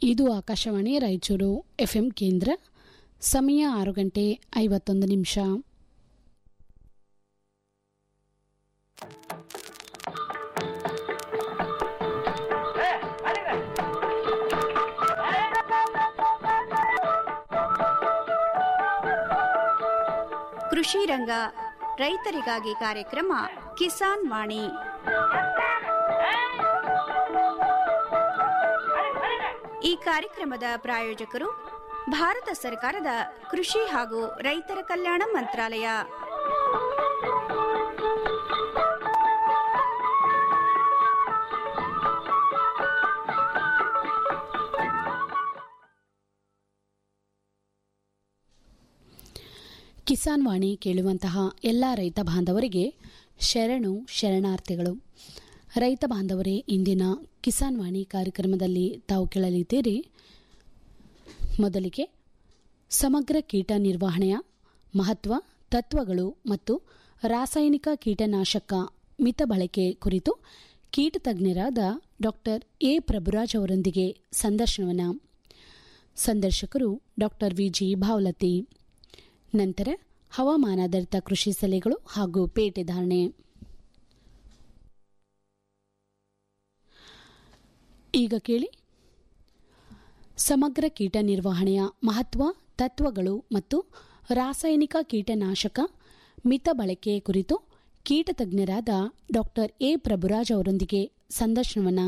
ಇದು ಆಕಾಶವಾಣಿ ರಾಯಚೂರು ಎಫ್ಎಂ ಕೇಂದ್ರ ಸಮಯ ಆರು ಗಂಟೆ ಐವತ್ತೊಂದು ನಿಮಿಷ ಕೃಷಿ ರಂಗ ರೈತರಿಗಾಗಿ ಕಾರ್ಯಕ್ರಮ ಕಿಸಾನ್ ವಾಣಿ ಈ ಕಾರ್ಯಕ್ರಮದ ಪ್ರಾಯೋಜಕರು ಭಾರತ ಸರ್ಕಾರದ ಕೃಷಿ ಹಾಗೂ ರೈತರ ಕಲ್ಯಾಣ ಮಂತ್ರಾಲಯ ಕಿಸಾನ್ ವಾಣಿ ಕೇಳುವಂತಹ ಎಲ್ಲ ರೈತ ಬಾಂಧವರಿಗೆ ಶರಣು ಶರಣಾರ್ಥಿಗಳು ರೈತ ಬಾಂಧವರೇ ಇಂದಿನ ಕಿಸಾನ್ ವಾಣಿ ಕಾರ್ಯಕ್ರಮದಲ್ಲಿ ತಾವು ಕೇಳಲಿದ್ದೀರಿ ಮೊದಲಿಗೆ ಸಮಗ್ರ ಕೀಟ ನಿರ್ವಹಣೆಯ ಮಹತ್ವ ತತ್ವಗಳು ಮತ್ತು ರಾಸಾಯನಿಕ ಕೀಟನಾಶಕ ಮಿತ ಬಳಕೆ ಕುರಿತು ಕೀಟ ತಜ್ಞರಾದ ಡಾಕ್ಟರ್ ಎ ಪ್ರಭುರಾಜ್ ಅವರೊಂದಿಗೆ ಸಂದರ್ಶನವನ್ನ ಸಂದರ್ಶಕರು ಡಾಕ್ಟರ್ ವಿಜಿ ಭಾವಲತಿ ನಂತರ ಹವಾಮಾನಾಧಾರಿತ ಕೃಷಿ ಸಲಹೆಗಳು ಹಾಗೂ ಪೇಟೆ ಧಾರಣೆ ಈಗ ಕೇಳಿ ಸಮಗ್ರ ಕೀಟ ನಿರ್ವಹಣೆಯ ಮಹತ್ವ ತತ್ವಗಳು ಮತ್ತು ರಾಸಾಯನಿಕ ಕೀಟನಾಶಕ ಮಿತ ಬಳಕೆ ಕುರಿತು ಕೀಟ ತಜ್ಞರಾದ ಡಾಕ್ಟರ್ ಎ ಪ್ರಭುರಾಜ್ ಅವರೊಂದಿಗೆ ಸಂದರ್ಶನವನ್ನ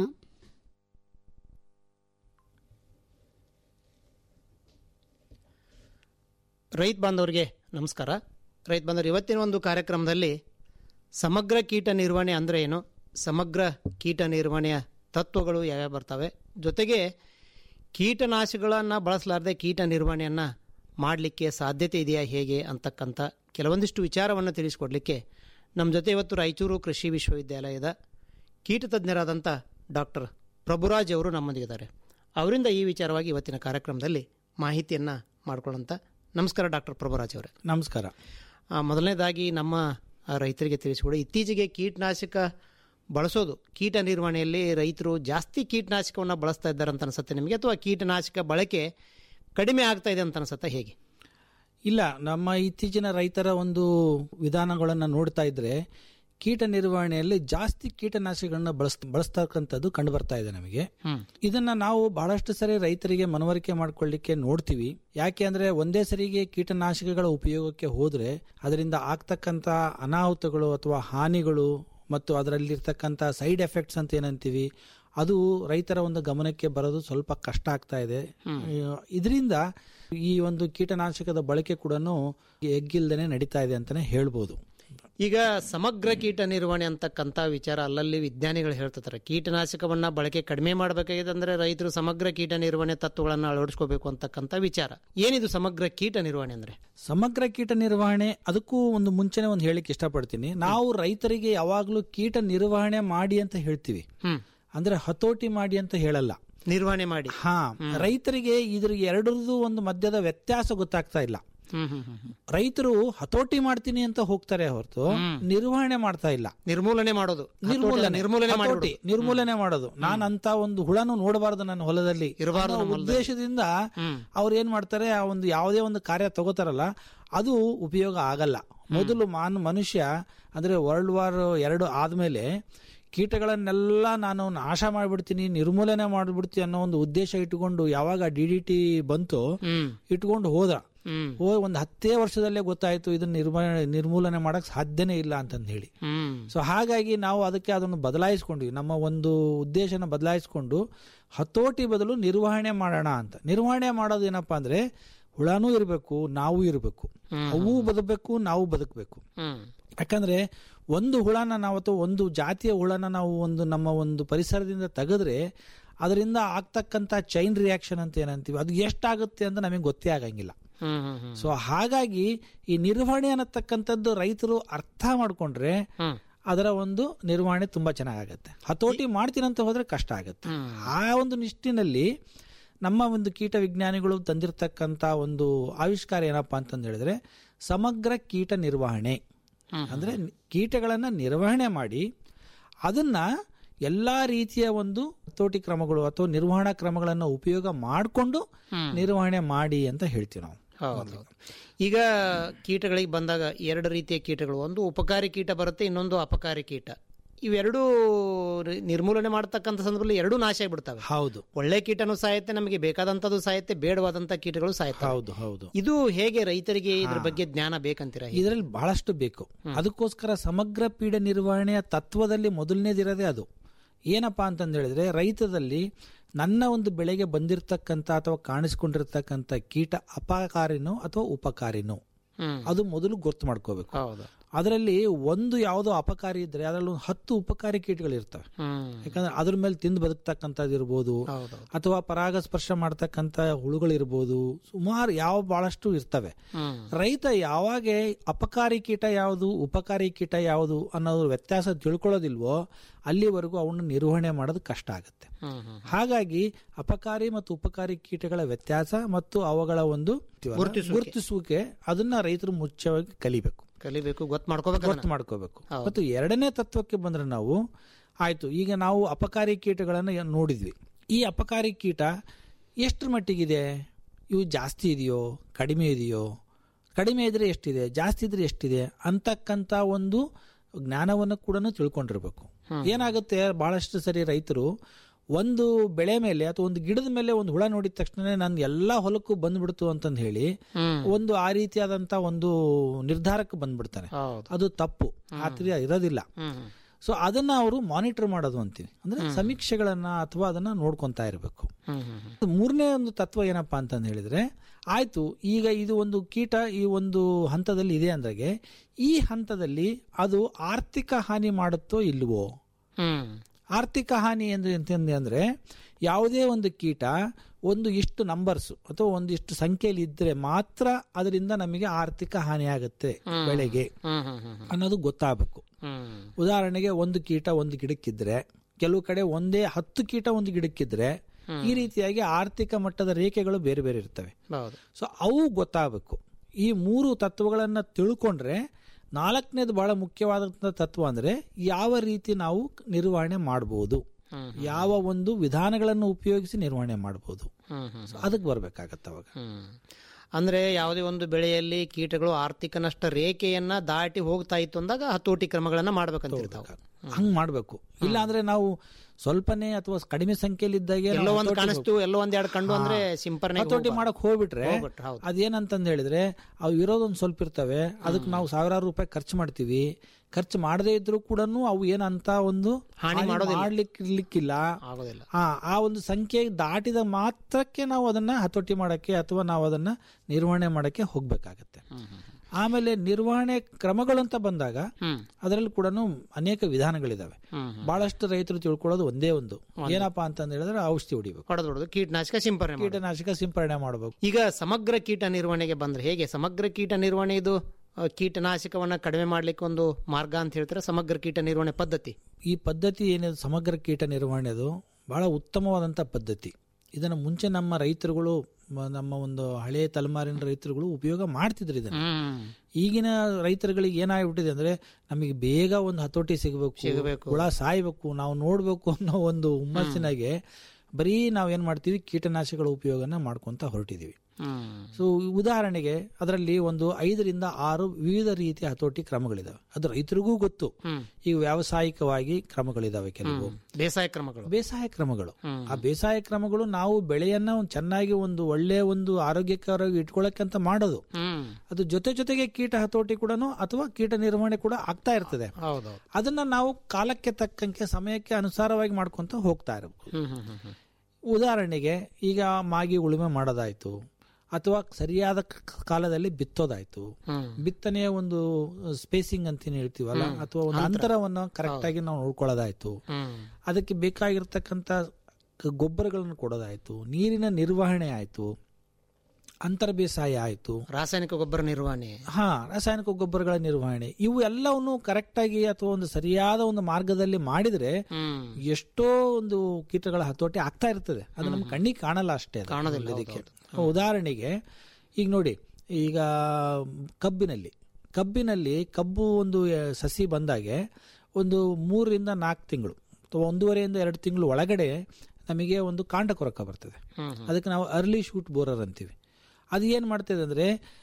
ರೈತ ಬಾಂಧವರಿಗೆ ನಮಸ್ಕಾರ ರೈತ ಬಾಂಧವರು ಇವತ್ತಿನ ಒಂದು ಕಾರ್ಯಕ್ರಮದಲ್ಲಿ ಸಮಗ್ರ ಕೀಟ ನಿರ್ವಹಣೆ ಅಂದರೆ ಏನು ಸಮಗ್ರ ಕೀಟ ನಿರ್ವಹಣೆಯ ತತ್ವಗಳು ಯಾವ್ಯಾವ ಬರ್ತವೆ ಜೊತೆಗೆ ಕೀಟನಾಶಕಗಳನ್ನು ಬಳಸಲಾರದೆ ಕೀಟ ನಿರ್ವಹಣೆಯನ್ನು ಮಾಡಲಿಕ್ಕೆ ಸಾಧ್ಯತೆ ಇದೆಯಾ ಹೇಗೆ ಅಂತಕ್ಕಂಥ ಕೆಲವೊಂದಿಷ್ಟು ವಿಚಾರವನ್ನು ತಿಳಿಸಿಕೊಡಲಿಕ್ಕೆ ನಮ್ಮ ಜೊತೆ ಇವತ್ತು ರಾಯಚೂರು ಕೃಷಿ ವಿಶ್ವವಿದ್ಯಾಲಯದ ಕೀಟ ತಜ್ಞರಾದಂಥ ಡಾಕ್ಟರ್ ಪ್ರಭುರಾಜ್ ಅವರು ನಮ್ಮೊಂದಿಗಿದ್ದಾರೆ ಅವರಿಂದ ಈ ವಿಚಾರವಾಗಿ ಇವತ್ತಿನ ಕಾರ್ಯಕ್ರಮದಲ್ಲಿ ಮಾಹಿತಿಯನ್ನು ಮಾಡ್ಕೊಳ್ಳೋಂಥ ನಮಸ್ಕಾರ ಡಾಕ್ಟರ್ ಪ್ರಭುರಾಜ್ ಅವರೇ ನಮಸ್ಕಾರ ಆ, ಮೊದಲನೇದಾಗಿ ನಮ್ಮ ಆ, ರೈತರಿಗೆ ತಿಳಿಸಿಕೊಡಿ ಇತ್ತೀಚೆಗೆ ಕೀಟನಾಶಕ ಬಳಸೋದು ಕೀಟ ನಿರ್ವಹಣೆಯಲ್ಲಿ ರೈತರು ಜಾಸ್ತಿ ಕೀಟನಾಶಕವನ್ನು ಬಳಸ್ತಾ ಇದ್ದಾರೆ ಅಂತ ಅನ್ಸುತ್ತೆ ನಿಮಗೆ ಅಥವಾ ಕೀಟನಾಶಕ ಬಳಕೆ ಕಡಿಮೆ ಆಗ್ತಾ ಇದೆ ಅಂತ ಅನ್ಸುತ್ತೆ ಹೇಗೆ ಇಲ್ಲ ನಮ್ಮ ಇತ್ತೀಚಿನ ರೈತರ ಒಂದು ವಿಧಾನಗಳನ್ನು ನೋಡ್ತಾ ಇದ್ರೆ ಕೀಟ ನಿರ್ವಹಣೆಯಲ್ಲಿ ಜಾಸ್ತಿ ಕೀಟನಾಶಕಗಳನ್ನ ಬಳಸ್ ಬಳಸ್ತಕ್ಕಂಥದ್ದು ಕಂಡು ಬರ್ತಾ ಇದೆ ನಮಗೆ ಇದನ್ನ ನಾವು ಬಹಳಷ್ಟು ಸರಿ ರೈತರಿಗೆ ಮನವರಿಕೆ ಮಾಡ್ಕೊಳ್ಳಿಕ್ಕೆ ನೋಡ್ತೀವಿ ಯಾಕೆ ಅಂದ್ರೆ ಒಂದೇ ಸರಿಗೆ ಕೀಟನಾಶಕಗಳ ಉಪಯೋಗಕ್ಕೆ ಹೋದ್ರೆ ಅದರಿಂದ ಆಗ್ತಕ್ಕಂಥ ಅನಾಹುತಗಳು ಅಥವಾ ಹಾನಿಗಳು ಮತ್ತು ಅದರಲ್ಲಿರ್ತಕ್ಕಂಥ ಸೈಡ್ ಎಫೆಕ್ಟ್ಸ್ ಅಂತ ಏನಂತೀವಿ ಅದು ರೈತರ ಒಂದು ಗಮನಕ್ಕೆ ಬರೋದು ಸ್ವಲ್ಪ ಕಷ್ಟ ಆಗ್ತಾ ಇದೆ ಇದರಿಂದ ಈ ಒಂದು ಕೀಟನಾಶಕದ ಬಳಕೆ ಕೂಡ ಎಗ್ಗಿಲ್ದೇನೆ ನಡೀತಾ ಇದೆ ಅಂತಾನೆ ಹೇಳ್ಬೋದು ಈಗ ಸಮಗ್ರ ಕೀಟ ನಿರ್ವಹಣೆ ಅಂತಕ್ಕಂಥ ವಿಚಾರ ಅಲ್ಲಲ್ಲಿ ವಿಜ್ಞಾನಿಗಳು ಹೇಳ್ತಿದ್ದಾರೆ ಕೀಟನಾಶಕವನ್ನ ಬಳಕೆ ಕಡಿಮೆ ಮಾಡಬೇಕಾಗಿದೆ ಅಂದ್ರೆ ರೈತರು ಸಮಗ್ರ ಕೀಟ ನಿರ್ವಹಣೆ ತತ್ವಗಳನ್ನು ಅಳವಡಿಸ್ಕೋಬೇಕು ಅಂತಕ್ಕಂಥ ವಿಚಾರ ಏನಿದು ಸಮಗ್ರ ಕೀಟ ನಿರ್ವಹಣೆ ಅಂದ್ರೆ ಸಮಗ್ರ ಕೀಟ ನಿರ್ವಹಣೆ ಅದಕ್ಕೂ ಒಂದು ಮುಂಚೆನೆ ಒಂದು ಹೇಳಿಕ್ಕೆ ಇಷ್ಟಪಡ್ತೀನಿ ನಾವು ರೈತರಿಗೆ ಯಾವಾಗಲೂ ಕೀಟ ನಿರ್ವಹಣೆ ಮಾಡಿ ಅಂತ ಹೇಳ್ತೀವಿ ಹ್ಮ್ ಅಂದ್ರೆ ಹತೋಟಿ ಮಾಡಿ ಅಂತ ಹೇಳಲ್ಲ ನಿರ್ವಹಣೆ ಮಾಡಿ ಹಾ ರೈತರಿಗೆ ಇದ್ರ ಎರಡರದ್ದು ಒಂದು ಮಧ್ಯದ ವ್ಯತ್ಯಾಸ ಗೊತ್ತಾಗ್ತಾ ಇಲ್ಲ ಹ್ಮ್ ಹ್ಮ್ ಹ್ಮ್ ಹ್ಮ್. ರೈತರು ಹತೋಟಿ ಮಾಡ್ತೀನಿ ಅಂತ ಹೋಗ್ತಾರೆ ಹೊರತು ನಿರ್ವಹಣೆ ಮಾಡ್ತಾ ಇಲ್ಲ ನಿರ್ಮೂಲನೆ ಮಾಡೋದು ನಿರ್ಮೂಲನೆ ನಿರ್ಮೂಲನೆ ಹತೋಟಿ, ಮಾಡಿಬಿಡು ನಿರ್ಮೂಲನೆ ಮಾಡೋದು ನಾನು ಅಂತ ಒಂದು ಹುಳನು ನೋಡಬಾರದು ನನ್ನ ಹೊಲದಲ್ಲಿ ಇರಬಾರ್ದು ಅನ್ನೋ ನಮ್ಮ ಹೊಲದಲ್ಲಿ. ಉದ್ದೇಶದಿಂದ ಅವ್ರು ಏನ್ ಮಾಡ್ತಾರೆ ಆ ಒಂದು ಯಾವುದೇ ಒಂದು ಕಾರ್ಯ ತಗೋತಾರಲ್ಲ ಅದು ಉಪಯೋಗ ಆಗಲ್ಲ ಮೊದಲು ಮಾನ್ ಮನುಷ್ಯ ಅಂದ್ರೆ ವರ್ಲ್ಡ್ ವಾರ್ ಎರಡು ಆದ್ಮೇಲೆ ಕೀಟಗಳನ್ನೆಲ್ಲ ನಾನು ನಾಶ ಮಾಡಿಬಿಡ್ತೀನಿ ನಿರ್ಮೂಲನೆ ಮಾಡಿಬಿಡ್ತೀನಿ ಅನ್ನೋ ಒಂದು ಉದ್ದೇಶ ಇಟ್ಕೊಂಡು ಯಾವಾಗ ಡಿ ಡಿ ಟಿ ಬಂತು ಹ್ಮ್ ಇಟ್ಕೊಂಡು ಹೋದ ಹ್ಮ್ ಹೋಗಿ ಒಂದು ಹತ್ತೇ ವರ್ಷದಲ್ಲೇ ಗೊತ್ತಾಯ್ತು ಇದನ್ನ ನಿರ್ಮೂಲನೆ ನಿರ್ಮೂಲನೆ ಮಾಡಕ್ ಸಾಧ್ಯನೇ ಇಲ್ಲ ಅಂತಂದು ಹೇಳಿ ಹ್ಮ್ ಸೊ ಹಾಗಾಗಿ ನಾವು ಅದಕ್ಕೆ ಅದನ್ನು ಬದಲಾಯಿಸ್ಕೊಂಡ್ವಿ ನಮ್ಮ ಒಂದು ಉದ್ದೇಶನ ಬದಲಾಯಿಸ್ಕೊಂಡು ಹತೋಟಿ ಬದಲು ನಿರ್ವಹಣೆ ಮಾಡೋಣ ಅಂತ ನಿರ್ವಹಣೆ ಮಾಡೋದು ಏನಪ್ಪಾ ಅಂದ್ರೆ ಹುಳನೂ ಇರಬೇಕು ನಾವು ಇರಬೇಕು ಅವು ಬದುಕಬೇಕು ನಾವು ಬದುಕಬೇಕು ಹ್ಮ್ ಯಾಕಂದ್ರೆ ಒಂದು ಹುಳನ ನಾವು ಅಥವಾ ಒಂದು ಜಾತಿಯ ಹುಳನ ನಾವು ಒಂದು ನಮ್ಮ ಒಂದು ಪರಿಸರದಿಂದ ತೆಗೆದ್ರೆ ಅದರಿಂದ ಆಗ್ತಕ್ಕಂಥ ಚೈನ್ ರಿಯಾಕ್ಷನ್ ಅಂತ ಏನಂತೀವಿ ಅದು ಎಷ್ಟಾಗುತ್ತೆ ಅಂತ ನಮಗೆ ಗೊತ್ತೇ ಆಗಂಗಿಲ್ಲ ಹ್ಮ್ ಹ್ಮ್ ಹ್ಮ್ ಸೊ ಹಾಗಾಗಿ ಈ ನಿರ್ವಹಣೆ ಅನ್ನತಕ್ಕಂಥದ್ದು ರೈತರು ಅರ್ಥ ಮಾಡ್ಕೊಂಡ್ರೆ ಹ್ಮ್ ಅದರ ಒಂದು ನಿರ್ವಹಣೆ ತುಂಬಾ ಚೆನ್ನಾಗತ್ತೆ ಹತೋಟಿ ಮಾಡ್ತೀನಂತ ಹೋದ್ರೆ ಕಷ್ಟ ಆಗುತ್ತೆ ಆ ಒಂದು ನಿಷ್ಟಿನಲ್ಲಿ ನಮ್ಮ ಒಂದು ಕೀಟ ವಿಜ್ಞಾನಿಗಳು ತಂದಿರತಕ್ಕಂತ ಒಂದು ಆವಿಷ್ಕಾರ ಏನಪ್ಪಾ ಅಂತಂದು ಹೇಳಿದ್ರೆ ಸಮಗ್ರ ಕೀಟ ನಿರ್ವಹಣೆ ಅಂದ್ರೆ ಕೀಟಗಳನ್ನ ನಿರ್ವಹಣೆ ಮಾಡಿ ಅದನ್ನ ಎಲ್ಲಾ ರೀತಿಯ ಒಂದು ಹತೋಟಿ ಕ್ರಮಗಳು ಅಥವಾ ನಿರ್ವಹಣಾ ಕ್ರಮಗಳನ್ನು ಉಪಯೋಗ ಮಾಡಿಕೊಂಡು ನಿರ್ವಹಣೆ ಮಾಡಿ ಅಂತ ಹೇಳ್ತೀವಿ ನಾವು ಹೌದು ಈಗ ಕೀಟಗಳಿಗೆ ಬಂದಾಗ ಎರಡು ರೀತಿಯ ಕೀಟಗಳು ಒಂದು ಉಪಕಾರಿ ಕೀಟ ಬರುತ್ತೆ ಇನ್ನೊಂದು ಅಪಕಾರಿ ಕೀಟ ಇವೆರಡೂ ರಿ- ನಿರ್ಮೂಲನೆ ಮಾಡ್ತಕ್ಕಂಥ ಸಂದರ್ಭದಲ್ಲಿ ಎರಡೂ ನಾಶ ಆಗಿಬಿಡ್ತವೆ ಹೌದು ಒಳ್ಳೆ ಕೀಟನೂ ಸಾಯುತ್ತೆ ನಮಗೆ ಬೇಕಾದಂಥದ್ದು ಸಾಯುತ್ತೆ ಬೇಡವಾದಂಥ ಕೀಟಗಳು ಸಾಯುತ್ತವೆ ಹೌದು ಹೌದು ಇದು ಹೇಗೆ ರೈತರಿಗೆ ಇದ್ರ ಬಗ್ಗೆ ಜ್ಞಾನ ಬೇಕಂತೀರಾ ಇದರಲ್ಲಿ ಬಹಳಷ್ಟು ಬೇಕು ಅದಕ್ಕೋಸ್ಕರ ಸಮಗ್ರ ಪೀಡ ನಿರ್ವಹಣೆಯ ತತ್ವದಲ್ಲಿ ಮೊದಲನೇದಿರೋದೇ ಅದು ಏನಪ್ಪಾ ಅಂತಂದು ಹೇಳಿದ್ರೆ ರೈತದಲ್ಲಿ ನನ್ನ ಒಂದು ಬೆಳೆಗೆ ಬಂದಿರತಕ್ಕಂಥ ಅಥವಾ ಕಾಣಿಸ್ಕೊಂಡಿರ್ತಕ್ಕಂಥ ಕೀಟ ಅಪಕಾರಿನೋ ಅಥವಾ ಉಪಕಾರಿನೋ ಹ್ಮ್ ಅದು ಮೊದಲು ಗೊತ್ತು ಮಾಡ್ಕೋಬೇಕು ಹೌದು ಅದರಲ್ಲಿ ಒಂದು ಯಾವುದೋ ಅಪಕಾರಿ ಇದ್ರೆ ಅದರಲ್ಲಿ ಒಂದು ಹತ್ತು ಉಪಕಾರಿ ಕೀಟಗಳು ಇರ್ತವೆ ಹ್ಮ್ ಯಾಕಂದ್ರೆ ಅದ್ರ ಮೇಲೆ ತಿಂದು ಬದುಕ್ತಕ್ಕಂಥದ್ದು ಇರ್ಬೋದು ಹೌದು ಅಥವಾ ಪರಾಗಸ್ಪರ್ಶ ಮಾಡ್ತಕ್ಕಂಥ ಹುಳುಗಳಿರ್ಬೋದು ಸುಮಾರು ಯಾವ ಬಹಳಷ್ಟು ಇರ್ತವೆ ಹ್ಮ್ ರೈತ ಯಾವಾಗ ಅಪಕಾರಿ ಕೀಟ ಯಾವುದು ಉಪಕಾರಿ ಕೀಟ ಯಾವುದು ಅನ್ನೋದು ವ್ಯತ್ಯಾಸ ತಿಳ್ಕೊಳ್ಳೋದಿಲ್ವೋ ಅಲ್ಲಿವರೆಗೂ ಅವನ್ನ ನಿರ್ವಹಣೆ ಮಾಡೋದು ಕಷ್ಟ ಆಗುತ್ತೆ ಹ್ಮ್ ಹ್ಮ್ ಹಾಗಾಗಿ ಅಪಕಾರಿ ಮತ್ತು ಉಪಕಾರಿ ಕೀಟಗಳ ವ್ಯತ್ಯಾಸ ಮತ್ತು ಅವುಗಳ ಒಂದು ಗುರುತಿಸುವಿಕೆ ಅದನ್ನ ರೈತರು ಮುಖ್ಯವಾಗಿ ಕಲಿಬೇಕು ಕಲಿಬೇಕು ಗೊತ್ತು ಮಾಡ್ಕೋಬೇಕು ಗೊತ್ತು ಮಾಡ್ಕೋಬೇಕು ಮತ್ತು ಎರಡನೇ ತತ್ವಕ್ಕೆ ಬಂದ್ರೆ ನಾವು ಆಯ್ತು ಈಗ ನಾವು ಅಪಕಾರಿ ಕೀಟಗಳನ್ನು ಏನ್ ನೋಡಿದ್ವಿ ಈ ಅಪಕಾರಿ ಕೀಟ ಎಷ್ಟರ ಮಟ್ಟಿಗಿದೆ ಇವು ಜಾಸ್ತಿ ಇದೆಯೋ ಕಡಿಮೆ ಇದೆಯೋ ಕಡಿಮೆ ಇದ್ರೆ ಎಷ್ಟಿದೆ ಜಾಸ್ತಿ ಇದ್ರೆ ಎಷ್ಟಿದೆ ಅಂತಕ್ಕಂಥ ಒಂದು ಜ್ಞಾನವನ್ನು ಕೂಡ ತಿಳ್ಕೊಂಡಿರ್ಬೇಕು ಏನಾಗುತ್ತೆ ಬಹಳಷ್ಟು ಸರಿ ರೈತರು ಒಂದು ಬೆಳೆ ಮೇಲೆ ಅಥವಾ ಒಂದು ಗಿಡದ ಮೇಲೆ ಒಂದು ಹುಳ ನೋಡಿದ ತಕ್ಷಣ ನಾನು ಎಲ್ಲಾ ಹೊಲಕ್ಕೂ ಬಂದ್ಬಿಡ್ತು ಅಂತಂದು ಹೇಳಿ ಹ್ಮ್ ಒಂದು ಆ ರೀತಿಯಾದಂತ ಒಂದು ನಿರ್ಧಾರಕ್ಕೆ ಬಂದ್ಬಿಡ್ತಾನೆ ಹೌದು ಅದು ತಪ್ಪು ಆ ರೀತಿ ಇರೋದಿಲ್ಲ ಹ್ಮ್ ಹ್ಮ್ ಸೊ ಅದನ್ನ ಅವರು ಮಾನಿಟರ್ ಮಾಡೋದು ಅಂತೀವಿ ಅಂದ್ರೆ ಸಮೀಕ್ಷೆಗಳನ್ನ ಅಥವಾ ಅದನ್ನ ನೋಡ್ಕೊಂತಾ ಇರಬೇಕು ಹ್ಮ್ ಹ್ಮ್ ಹ್ಮ್ ಮೂರನೇ ಒಂದು ತತ್ವ ಏನಪ್ಪಾ ಅಂತಂದು ಹೇಳಿದ್ರೆ ಆಯ್ತು ಈಗ ಇದು ಒಂದು ಕೀಟ ಈ ಒಂದು ಹಂತದಲ್ಲಿ ಇದೆ ಅಂದಾಗೆ ಈ ಹಂತದಲ್ಲಿ ಅದು ಆರ್ಥಿಕ ಹಾನಿ ಮಾಡುತ್ತೋ ಇಲ್ವೋ ಹ್ಮ್ ಆರ್ಥಿಕ ಹಾನಿ ಎಂದು ಎಂತಂದ್ರೆ ಅಂದ್ರೆ ಯಾವುದೇ ಒಂದು ಕೀಟ ಒಂದು ಇಷ್ಟು ನಂಬರ್ಸ್ ಅಥವಾ ಒಂದಿಷ್ಟು ಸಂಖ್ಯೆಯಲ್ಲಿ ಇದ್ರೆ ಮಾತ್ರ ಅದರಿಂದ ನಮಗೆ ಆರ್ಥಿಕ ಹಾನಿ ಆಗುತ್ತೆ ಬೆಳೆಗೆ ಹ್ಮ್ ಹ್ಮ್ ಹ್ಮ್ ಅನ್ನೋದು ಗೊತ್ತಾಗಬೇಕು ಹ್ಮ್ ಉದಾಹರಣೆಗೆ ಒಂದು ಕೀಟ ಒಂದು ಗಿಡಕ್ಕಿದ್ರೆ ಕೆಲವು ಕಡೆ ಒಂದೇ ಹತ್ತು ಕೀಟ ಒಂದು ಗಿಡಕ್ಕಿದ್ರೆ ಈ ರೀತಿಯಾಗಿ ಆರ್ಥಿಕ ಮಟ್ಟದ ರೇಖೆಗಳು ಬೇರೆ ಬೇರೆ ಇರ್ತವೆ ಹೌದು ಸೊ ಅವು ಗೊತ್ತಾಗಬೇಕು ಈ ಮೂರು ತತ್ವಗಳನ್ನ ತಿಳ್ಕೊಂಡ್ರೆ ನಾಲ್ಕನೇದು ಬಹಳ ಮುಖ್ಯವಾದಂಥ ತತ್ವ ಅಂದ್ರೆ ಯಾವ ರೀತಿ ನಾವು ನಿರ್ವಹಣೆ ಮಾಡಬಹುದು ಹ್ಮ್ ಯಾವ ಒಂದು ವಿಧಾನಗಳನ್ನು ಉಪಯೋಗಿಸಿ ನಿರ್ವಹಣೆ ಮಾಡಬಹುದು ಹ್ಮ್ ಹ್ಮ್ ಸೊ ಅದಕ್ಕೆ ಬರ್ಬೇಕಾಗತ್ತೆ ಅವಾಗ ಹ್ಮ್ ಅಂದ್ರೆ ಯಾವುದೇ ಒಂದು ಬೆಳೆಯಲ್ಲಿ ಕೀಟಗಳು ಆರ್ಥಿಕ ನಷ್ಟ ರೇಖೆಯನ್ನ ದಾಟಿ ಹೋಗ್ತಾ ಇತ್ತು ಅಂದಾಗ ಹತೋಟಿ ಕ್ರಮಗಳನ್ನ ಮಾಡ್ಬೇಕಂತಿರ್ತಾವೆ ಹಂಗ್ ಮಾಡ್ಬೇಕು ಇಲ್ಲ ಅಂದ್ರೆ ನಾವು ಸ್ವಲ್ಪನೇ ಅಥವಾ ಕಡಿಮೆ ಸಂಖ್ಯೆಯಲ್ಲಿ ಇದ್ದಾಗೆ ಎಲ್ಲೋ ಒಂದು ಕಾಣಿಸ್ತು ಎಲ್ಲೋ ಒಂದ್ ಎರಡು ಕಂಡು ಅಂದ್ರೆ ಸಿಂಪರಣೆ ಹತೋಟಿ ಮಾಡಕ್ ಹೋಗ್ಬಿಟ್ರೆ ಹೋಗ್ಬಿಟ್ರೆ, ಹೌದು. ಅದೇನಂತಂದ್ ಹೇಳಿದ್ರೆ ಅವು ಇರೋದೊಂದು ಸ್ವಲ್ಪ ಇರ್ತವೆ ಅದಕ್ಕೆ ನಾವು ಸಾವಿರಾರು ರೂಪಾಯಿ ಖರ್ಚು ಮಾಡ್ತೀವಿ ಖರ್ಚು ಮಾಡದೇ ಇದ್ರೂ ಕೂಡ ಅವು ಏನಂತ ಒಂದು ಹಾನಿ ಮಾಡ್ಲಿಕ್ಕೆ ಇರ್ಲಿಕ್ಕಿಲ್ಲ ಆಗೋದಿಲ್ಲ ಆ ಆ ಒಂದು ಸಂಖ್ಯೆ ದಾಟಿದ ಮಾತ್ರಕ್ಕೆ ನಾವು ಅದನ್ನ ಹತೋಟಿ ಮಾಡಕ್ಕೆ ಅಥವಾ ನಾವು ಅದನ್ನ ನಿರ್ವಹಣೆ ಮಾಡಕ್ಕೆ ಹೋಗ್ಬೇಕಾಗತ್ತೆ ಆಮೇಲೆ ನಿರ್ವಹಣೆ ಕ್ರಮಗಳು ಅಂತ ಬಂದಾಗ ಹ್ಮ್ ಅದರಲ್ಲಿ ಕೂಡ ಅನೇಕ ವಿಧಾನಗಳಿದಾವೆ ಹ್ಮ್ ಬಹಳಷ್ಟು ರೈತರು ತಿಳ್ಕೊಳ್ಳೋದು ಒಂದೇ ಒಂದು ಏನಪ್ಪಾ ಅಂತಂದ್ ಹೇಳಿದ್ರೆ ಔಷಧಿ ಹೊಡಿಬೇಕು ಹೊಡೆದು ಹೊಡೆದು ಕೀಟನಾಶಕ ಸಿಂಪರಣೆ ಮಾಡೋದು. ಕೀಟನಾಶಕ ಸಿಂಪರಣೆ ಮಾಡಬೇಕು ಈಗ ಸಮಗ್ರ ಕೀಟ ನಿರ್ವಹಣೆಗೆ ಬಂದ್ರೆ ಹೇಗೆ ಸಮಗ್ರ ಕೀಟ ನಿರ್ವಹಣೆ ಇದು ಆ, ಕೀಟನಾಶಕವನ್ನ ಕಡಿಮೆ ಮಾಡ್ಲಿಕ್ಕೆ ಒಂದು ಮಾರ್ಗ ಅಂತ ಹೇಳ್ತಾರೆ ಸಮಗ್ರ ಕೀಟ ನಿರ್ವಹಣೆ ಪದ್ಧತಿ ಈ ಪದ್ಧತಿ ಏನಿದೆ ಸಮಗ್ರ ಕೀಟ ನಿರ್ವಹಣೆದು ಬಹಳ ಉತ್ತಮವಾದಂಥ ಪದ್ಧತಿ ಇದನ್ನು ಮುಂಚೆ ನಮ್ಮ ರೈತರುಗಳು ಮ- ನಮ್ಮ ಒಂದು ಹಳೆಯ ತಲೆಮಾರಿನ ರೈತರುಗಳು ಉಪಯೋಗ ಮಾಡ್ತಿದ್ರು ಇದನ್ನ ಹ್ಮ್ ಈಗಿನ ರೈತರುಗಳಿಗೆ ಏನಾಗ್ಬಿಟ್ಟಿದೆ ಅಂದ್ರೆ ನಮಗೆ ಬೇಗ ಒಂದು ಹತೋಟಿ ಸಿಗಬೇಕು ಸಿಗಬೇಕು. ಹುಳ ಸಾಯ್ಬೇಕು ನಾವು ನೋಡ್ಬೇಕು ಅನ್ನೋ ಒಂದು ಹುಮ್ಮಸ್ಸಿನಾಗೆ ಬರೀ ನಾವ್ ಏನ್ ಮಾಡ್ತೀವಿ ಕೀಟನಾಶಕಗಳ ಉಪಯೋಗನ ಮಾಡ್ಕೊಂತ ಹೊರಟಿದೀವಿ ಹ್ಮ್ ಸೊ ಉದಾಹರಣೆಗೆ ಅದರಲ್ಲಿ ಒಂದು ಐದರಿಂದ ಆರು ವಿವಿಧ ರೀತಿಯ ಹತೋಟಿ ಕ್ರಮಗಳಿದಾವೆ ಅದು ರೈತರಿಗೂ ಗೊತ್ತು ಹ್ಮ್. ಈಗ ವ್ಯಾವಸಾಯಿಕವಾಗಿ ಕ್ರಮಗಳಿದಾವೆ ಕೆಲವು ಬೇಸಾಯ ಕ್ರಮಗಳು ಬೇಸಾಯ ಕ್ರಮಗಳು ಹ್ಮ್. ಆ ಬೇಸಾಯ ಕ್ರಮಗಳು ನಾವು ಬೆಳೆಯನ್ನ ಒಂದು ಚೆನ್ನಾಗಿ ಒಂದು ಒಳ್ಳೆಯ ಒಂದು ಆರೋಗ್ಯಕರವಾಗಿ ಇಟ್ಕೊಳ್ಳಕ್ಕಂತ ಮಾಡೋದು ಹ್ಮ್ ಅದು ಜೊತೆ ಜೊತೆಗೆ ಕೀಟ ಹತೋಟಿ ಕೂಡ ಅಥವಾ ಕೀಟ ನಿರ್ವಹಣೆ ಕೂಡ ಆಗ್ತಾ ಇರ್ತದೆ ಹೌದೌದು ಅದನ್ನ ನಾವು ಕಾಲಕ್ಕೆ ತಕ್ಕಂಗೆ ಸಮಯಕ್ಕೆ ಅನುಸಾರವಾಗಿ ಮಾಡ್ಕೊಂತ ಹೋಗ್ತಾ ಇರಬೇಕು ಹ್ಮ್ ಹ್ಮ್ ಹ್ಮ್ ಹ್ಮ್ ಉದಾಹರಣೆಗೆ ಈಗ ಮಾಗಿ ಉಳುಮೆ ಮಾಡೋದಾಯ್ತು ಅಥವಾ ಸರಿಯಾದ ಕ- ಕಾಲದಲ್ಲಿ ಬಿತ್ತೋದಾಯ್ತು ಹ್ಮ್ ಬಿತ್ತನೆಯ ಒಂದು ಸ್ಪೇಸಿಂಗ್ ಅಂತ ಏನ್ ಹೇಳ್ತೀವಲ್ಲ ಅಥವಾ ಒಂದು ಅಂತರವನ್ನು ಕರೆಕ್ಟ್ ಆಗಿ ನಾವು ನೋಡ್ಕೊಳ್ಳೋದಾಯ್ತು ಹ್ಮ್ ಅದಕ್ಕೆ ಬೇಕಾಗಿರ್ತಕ್ಕಂಥ ಕ- ಗೊಬ್ಬರಗಳನ್ನು ಕೊಡೋದಾಯ್ತು ನೀರಿನ ನಿರ್ವಹಣೆ ಆಯ್ತು ಅಂತರ ಬೇಸಾಯ ಆಯ್ತು ರಾಸಾಯನಿಕ ಗೊಬ್ಬರ ನಿರ್ವಹಣೆ ಹಾ ರಾಸಾಯನಿಕ ಗೊಬ್ಬರಗಳ ನಿರ್ವಹಣೆ ಇವು ಎಲ್ಲವನ್ನು ಕರೆಕ್ಟ್ ಆಗಿ ಅಥವಾ ಒಂದು ಸರಿಯಾದ ಒಂದು ಮಾರ್ಗದಲ್ಲಿ ಮಾಡಿದ್ರೆ ಹ್ಮ್ ಎಷ್ಟೋ ಒಂದು ಕೀಟಗಳ ಹತೋಟಿ ಆಗ್ತಾ ಇರ್ತದೆ ಅದು ನಮ್ಮ ಕಣ್ಣಿಗೆ ಕಾಣಲ್ಲ ಅಷ್ಟೇ ಅದು ಕಾಣೋದಿಲ್ಲ, ಇದಕ್ಕೆ ಉದಾಹರಣೆಗೆ ಈಗ ನೋಡಿ ಈಗ ಕಬ್ಬಿನಲ್ಲಿ ಕಬ್ಬಿನಲ್ಲಿ ಕಬ್ಬು ಒಂದು ಆ, ಸಸಿ ಬಂದಾಗೆ ಒಂದು ಮೂರರಿಂದ ನಾಲ್ಕು ತಿಂಗಳು ಅಥವಾ ಒಂದೂವರೆಯಿಂದ ಎರಡು ತಿಂಗಳು ಒಳಗಡೆ ನಮಗೆ ಒಂದು ಕಾಂಡ ಕೊರಕ ಬರ್ತದೆ ಅದಕ್ಕೆ ನಾವು ಅರ್ಲಿ ಶೂಟ್ ಬೋರರ್ ಅಂತೀವಿ ಅದು ಏನು ಮಾಡ್ತದೆ ಅಂದರೆ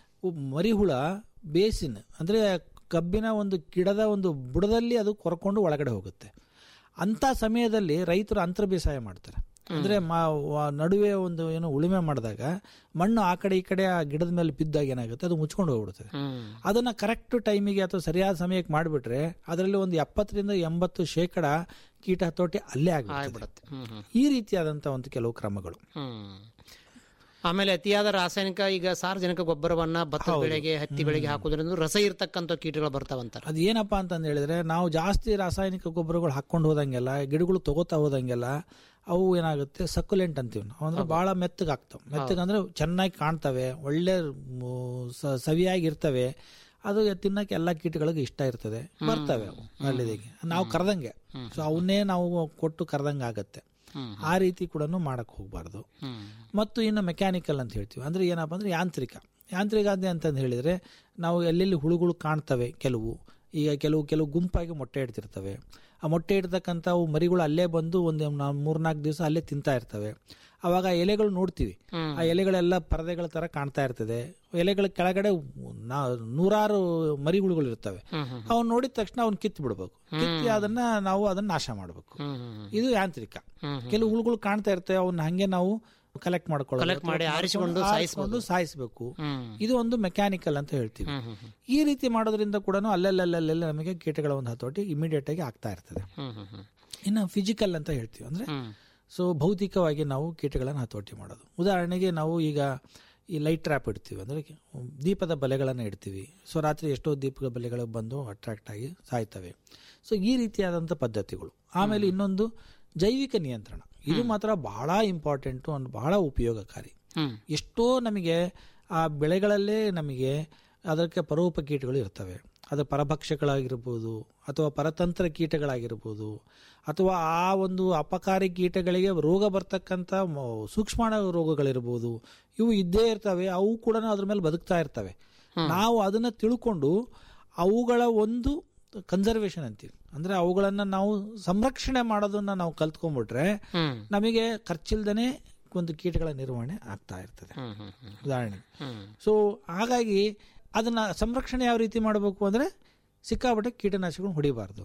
ಮರಿಹುಳ ಬೇಸಿನ್ ಅಂದರೆ ಕಬ್ಬಿನ ಒಂದು ಗಿಡದ ಒಂದು ಬುಡದಲ್ಲಿ ಅದು ಕೊರ್ಕೊಂಡು ಒಳಗಡೆ ಹೋಗುತ್ತೆ ಅಂಥ ಸಮಯದಲ್ಲಿ ರೈತರು ಅಂತರ ಬೇಸಾಯ ಮಾಡ್ತಾರೆ ಅಂದರೆ ಮಾ ವ- ನಡುವೆ ಒಂದು ಏನು ಉಳುಮೆ ಮಾಡಿದಾಗ ಮಣ್ಣು ಆ ಕಡೆ ಈ ಕಡೆ ಆ ಗಿಡದ ಮೇಲೆ ಬಿದ್ದಾಗ ಏನಾಗುತ್ತೆ ಅದು ಮುಚ್ಕೊಂಡು ಹೋಗ್ಬಿಡ್ತದೆ ಅದನ್ನ ಕರೆಕ್ಟ್ ಟೈಮಿಗೆ ಅಥವಾ ಸರಿಯಾದ ಸಮಯಕ್ಕೆ ಮಾಡಿಬಿಟ್ರೆ ಅದರಲ್ಲಿ ಒಂದು ಎಪ್ಪತ್ತರಿಂದ ಎಂಬತ್ತು ಶೇಕಡ ಕೀಟ ಹತೋಟಿ ಅಲ್ಲೇ ಆಗ್ಬಿಡುತ್ತೆ ಆಗ್ಬಿಡತ್ತೆ ಹ್ಮ್ ಹ್ಮ್ ಈ ರೀತಿಯಾದಂಥ ಒಂದು ಕೆಲವು ಕ್ರಮಗಳು ಹ್ಮ್ ಆಮೇಲೆ ಅತಿಯಾದ ರಾಸಾಯನಿಕ ಈಗ ಸಾರ್ವಜನಿಕ ಗೊಬ್ಬರವನ್ನ ಭತ್ತ ಬೆಳೆಗೆ ಹತ್ತಿ ಬೆಳೆಗೆ ಹಾಕೋದ್ರಿಂದ ರಸ ಇರ್ತಕ್ಕಂಥ ಕೀಟಗಳು ಬರ್ತಾವಂತಾರೆ ಅದು ಏನಪ್ಪಾ ಅಂತಂದು ಹೇಳಿದ್ರೆ ನಾವು ಜಾಸ್ತಿ ರಾಸಾಯನಿಕ ಗೊಬ್ಬರಗಳು ಹಾಕೊಂಡು ಹೋದಂಗೆಲ್ಲ ಗಿಡಗಳು ತಗೋತಾ ಹೋದಂಗೆಲ್ಲ ಅವು ಏನಾಗುತ್ತೆ ಸಕ್ಯುಲೆಂಟ್ ಅಂತೀವಿ ನಾವು ಅಂದ್ರೆ ಬಹಳ ಮೆತ್ತಗೆ ಆಗ್ತವೆ ಮೆತ್ತಗೆ ಅಂದ್ರೆ ಚೆನ್ನಾಗಿ ಕಾಣ್ತವೆ ಒಳ್ಳೆ ಮ್, ಸ- ಸವಿಯಾಗಿ ಇರ್ತವೆ ಅದು ತಿನ್ನಕ್ಕೆ ಎಲ್ಲ ಕೀಟಗಳಿಗೆ ಇಷ್ಟ ಇರ್ತದೆ ಬರ್ತವೆ ಅವು ಅಲ್ಲಿಗೆ ನಾವು ಕರೆದಂಗೆ ಸೊ ಅವನ್ನೇ ನಾವು ಕೊಟ್ಟು ಕರೆದಂಗೆ ಆಗತ್ತೆ ಆ ರೀತಿ ಕೂಡ ಮಾಡಕ್ ಹೋಗ್ಬಾರ್ದು ಮತ್ತು ಇನ್ನು ಮೆಕ್ಯಾನಿಕಲ್ ಅಂತ ಹೇಳ್ತೀವಿ ಅಂದ್ರೆ ಏನಪ್ಪ ಅಂದ್ರೆ ಯಾಂತ್ರಿಕ ಯಾಂತ್ರಿಕಾದ್ಯ ಅಂತಂದು ಹೇಳಿದ್ರೆ ನಾವು ಎಲ್ಲೆಲ್ಲಿ ಹುಳುಗಳು ಕಾಣ್ತವೆ ಕೆಲವು ಈಗ ಕೆಲವು ಕೆಲವು ಗುಂಪಾಗಿ ಮೊಟ್ಟೆ ಇಡ್ತಿರ್ತವೆ ಆ ಮೊಟ್ಟೆ ಇಡ್ತಕ್ಕಂಥ ಅವು ಮರಿಗಳು ಅಲ್ಲೇ ಬಂದು ಒಂದು ಮೂರ್ನಾಲ್ಕು ದಿವಸ ಅಲ್ಲೇ ತಿಂತಾ ಇರ್ತವೆ ಅವಾಗ ಆ ಎಲೆಗಳು ನೋಡ್ತೀವಿ ಆ ಎಲೆಗಳೆಲ್ಲ ಪರದೆಗಳ ತರ ಕಾಣ್ತಾ ಇರ್ತದೆ ಎಲೆಗಳ ಕೆಳಗಡೆ ನಾ- ನೂರಾರು ಮರಿಹುಳುಗಳು ಇರ್ತವೆ ಅವನ್ ನೋಡಿದ ತಕ್ಷಣ ಅವ್ನ ಕಿತ್ತು ಬಿಡ್ಬೇಕು ಕಿತ್ತಿ ಅದನ್ನ ನಾವು ಅದನ್ನ ನಾಶ ಮಾಡಬೇಕು ಇದು ಯಾಂತ್ರಿಕ ಕೆಲವು ಹುಳುಗಳು ಕಾಣ್ತಾ ಇರ್ತವೆ ಅವನ್ನ ಹಂಗೆ ನಾವು ಕಲೆಕ್ಟ್ ಮಾಡ್ಕೊಳ್ಳೋದು Collect ಮಾಡಿ ಆರಿಸಿಕೊಂಡು ಆರಿಸ್ಕೊಂಡು ಸಾಯಿಸಬೇಕು ಇದು ಒಂದು ಮೆಕ್ಯಾನಿಕಲ್ ಅಂತ ಹೇಳ್ತೀವಿ ಈ ರೀತಿ ಮಾಡೋದ್ರಿಂದ ಕೂಡ ಅಲ್ಲೆಲ್ಲ ನಮಗೆ ಕೀಟಗಳ ಒಂದು ಹತೋಟಿ ಇಮಿಡಿಯೇಟ್ ಆಗಿ ಆಗ್ತಾ ಇರ್ತದೆ ಇನ್ನು ಫಿಸಿಕಲ್ ಅಂತ ಹೇಳ್ತೀವಿ ಅಂದ್ರೆ ಸೊ ಭೌತಿಕವಾಗಿ ನಾವು ಕೀಟಗಳನ್ನು ಹತೋಟಿ ಮಾಡೋದು ಉದಾಹರಣೆಗೆ ನಾವು ಈಗ ಈ ಲೈಟ್ ಟ್ರ್ಯಾಪ್ ಇಡ್ತೀವಿ ಅಂದ್ರೆ ದೀಪದ ಬಲೆಗಳನ್ನು ಇಡ್ತೀವಿ ಸೊ ರಾತ್ರಿ ಎಷ್ಟೋ ದೀಪದ ಬಲೆಗಳು ಬಂದು ಅಟ್ರಾಕ್ಟ್ ಆಗಿ ಸಾಯ್ತವೆ ಸೊ ಈ ರೀತಿಯಾದಂಥ ಪದ್ಧತಿಗಳು ಆಮೇಲೆ ಇನ್ನೊಂದು ಜೈವಿಕ ನಿಯಂತ್ರಣ ಇದು ಮಾತ್ರ ಬಹಳ ಇಂಪಾರ್ಟೆಂಟು ಅಂಡ್ ಬಹಳ ಉಪಯೋಗಕಾರಿ ಎಷ್ಟೋ ನಮಗೆ ಆ ಬೆಳೆಗಳಲ್ಲೇ ನಮಗೆ ಅದಕ್ಕೆ ಪರೋಪ ಕೀಟಗಳು ಇರ್ತವೆ ಅದು ಪರಭಕ್ಷಕಗಳಾಗಿರ್ಬೋದು ಅಥವಾ ಪರತಂತ್ರ ಕೀಟಗಳಾಗಿರ್ಬೋದು ಅಥವಾ ಆ ಒಂದು ಅಪಕಾರಿ ಕೀಟಗಳಿಗೆ ರೋಗ ಬರ್ತಕ್ಕಂಥ ಮ- ಸೂಕ್ಷ್ಮಾಣ ರೋಗಗಳಿರ್ಬೋದು ಇವು ಇದ್ದೇ ಇರ್ತವೆ ಅವು ಕೂಡ ಅದ್ರ ಮೇಲೆ ಬದುಕ್ತಾ ಇರ್ತವೆ ನಾವು ಅದನ್ನ ತಿಳ್ಕೊಂಡು ಅವುಗಳ ಒಂದು ಕನ್ಸರ್ವೇಷನ್ ಅಂತೀವಿ ಅಂದ್ರೆ ಅವುಗಳನ್ನ ನಾವು ಸಂರಕ್ಷಣೆ ಮಾಡೋದನ್ನ ನಾವು ಕಲ್ತ್ಕೊಂಡ್ಬಿಟ್ರೆ ನಮಗೆ ಖರ್ಚಿಲ್ದನೆ ಒಂದು ಕೀಟಗಳ ನಿರ್ವಹಣೆ ಆಗ್ತಾ ಇರ್ತದೆ ಉದಾಹರಣೆ ಸೊ ಹಾಗಾಗಿ ಅದನ್ನ ಸಂರಕ್ಷಣೆ ಯಾವ ರೀತಿ ಮಾಡಬೇಕು ಅಂದ್ರೆ ಸಿಕ್ಕಾಪಟ್ಟೆ ಕೀಟನಾಶಕಗಳು ಹೊಡಿಬಾರ್ದು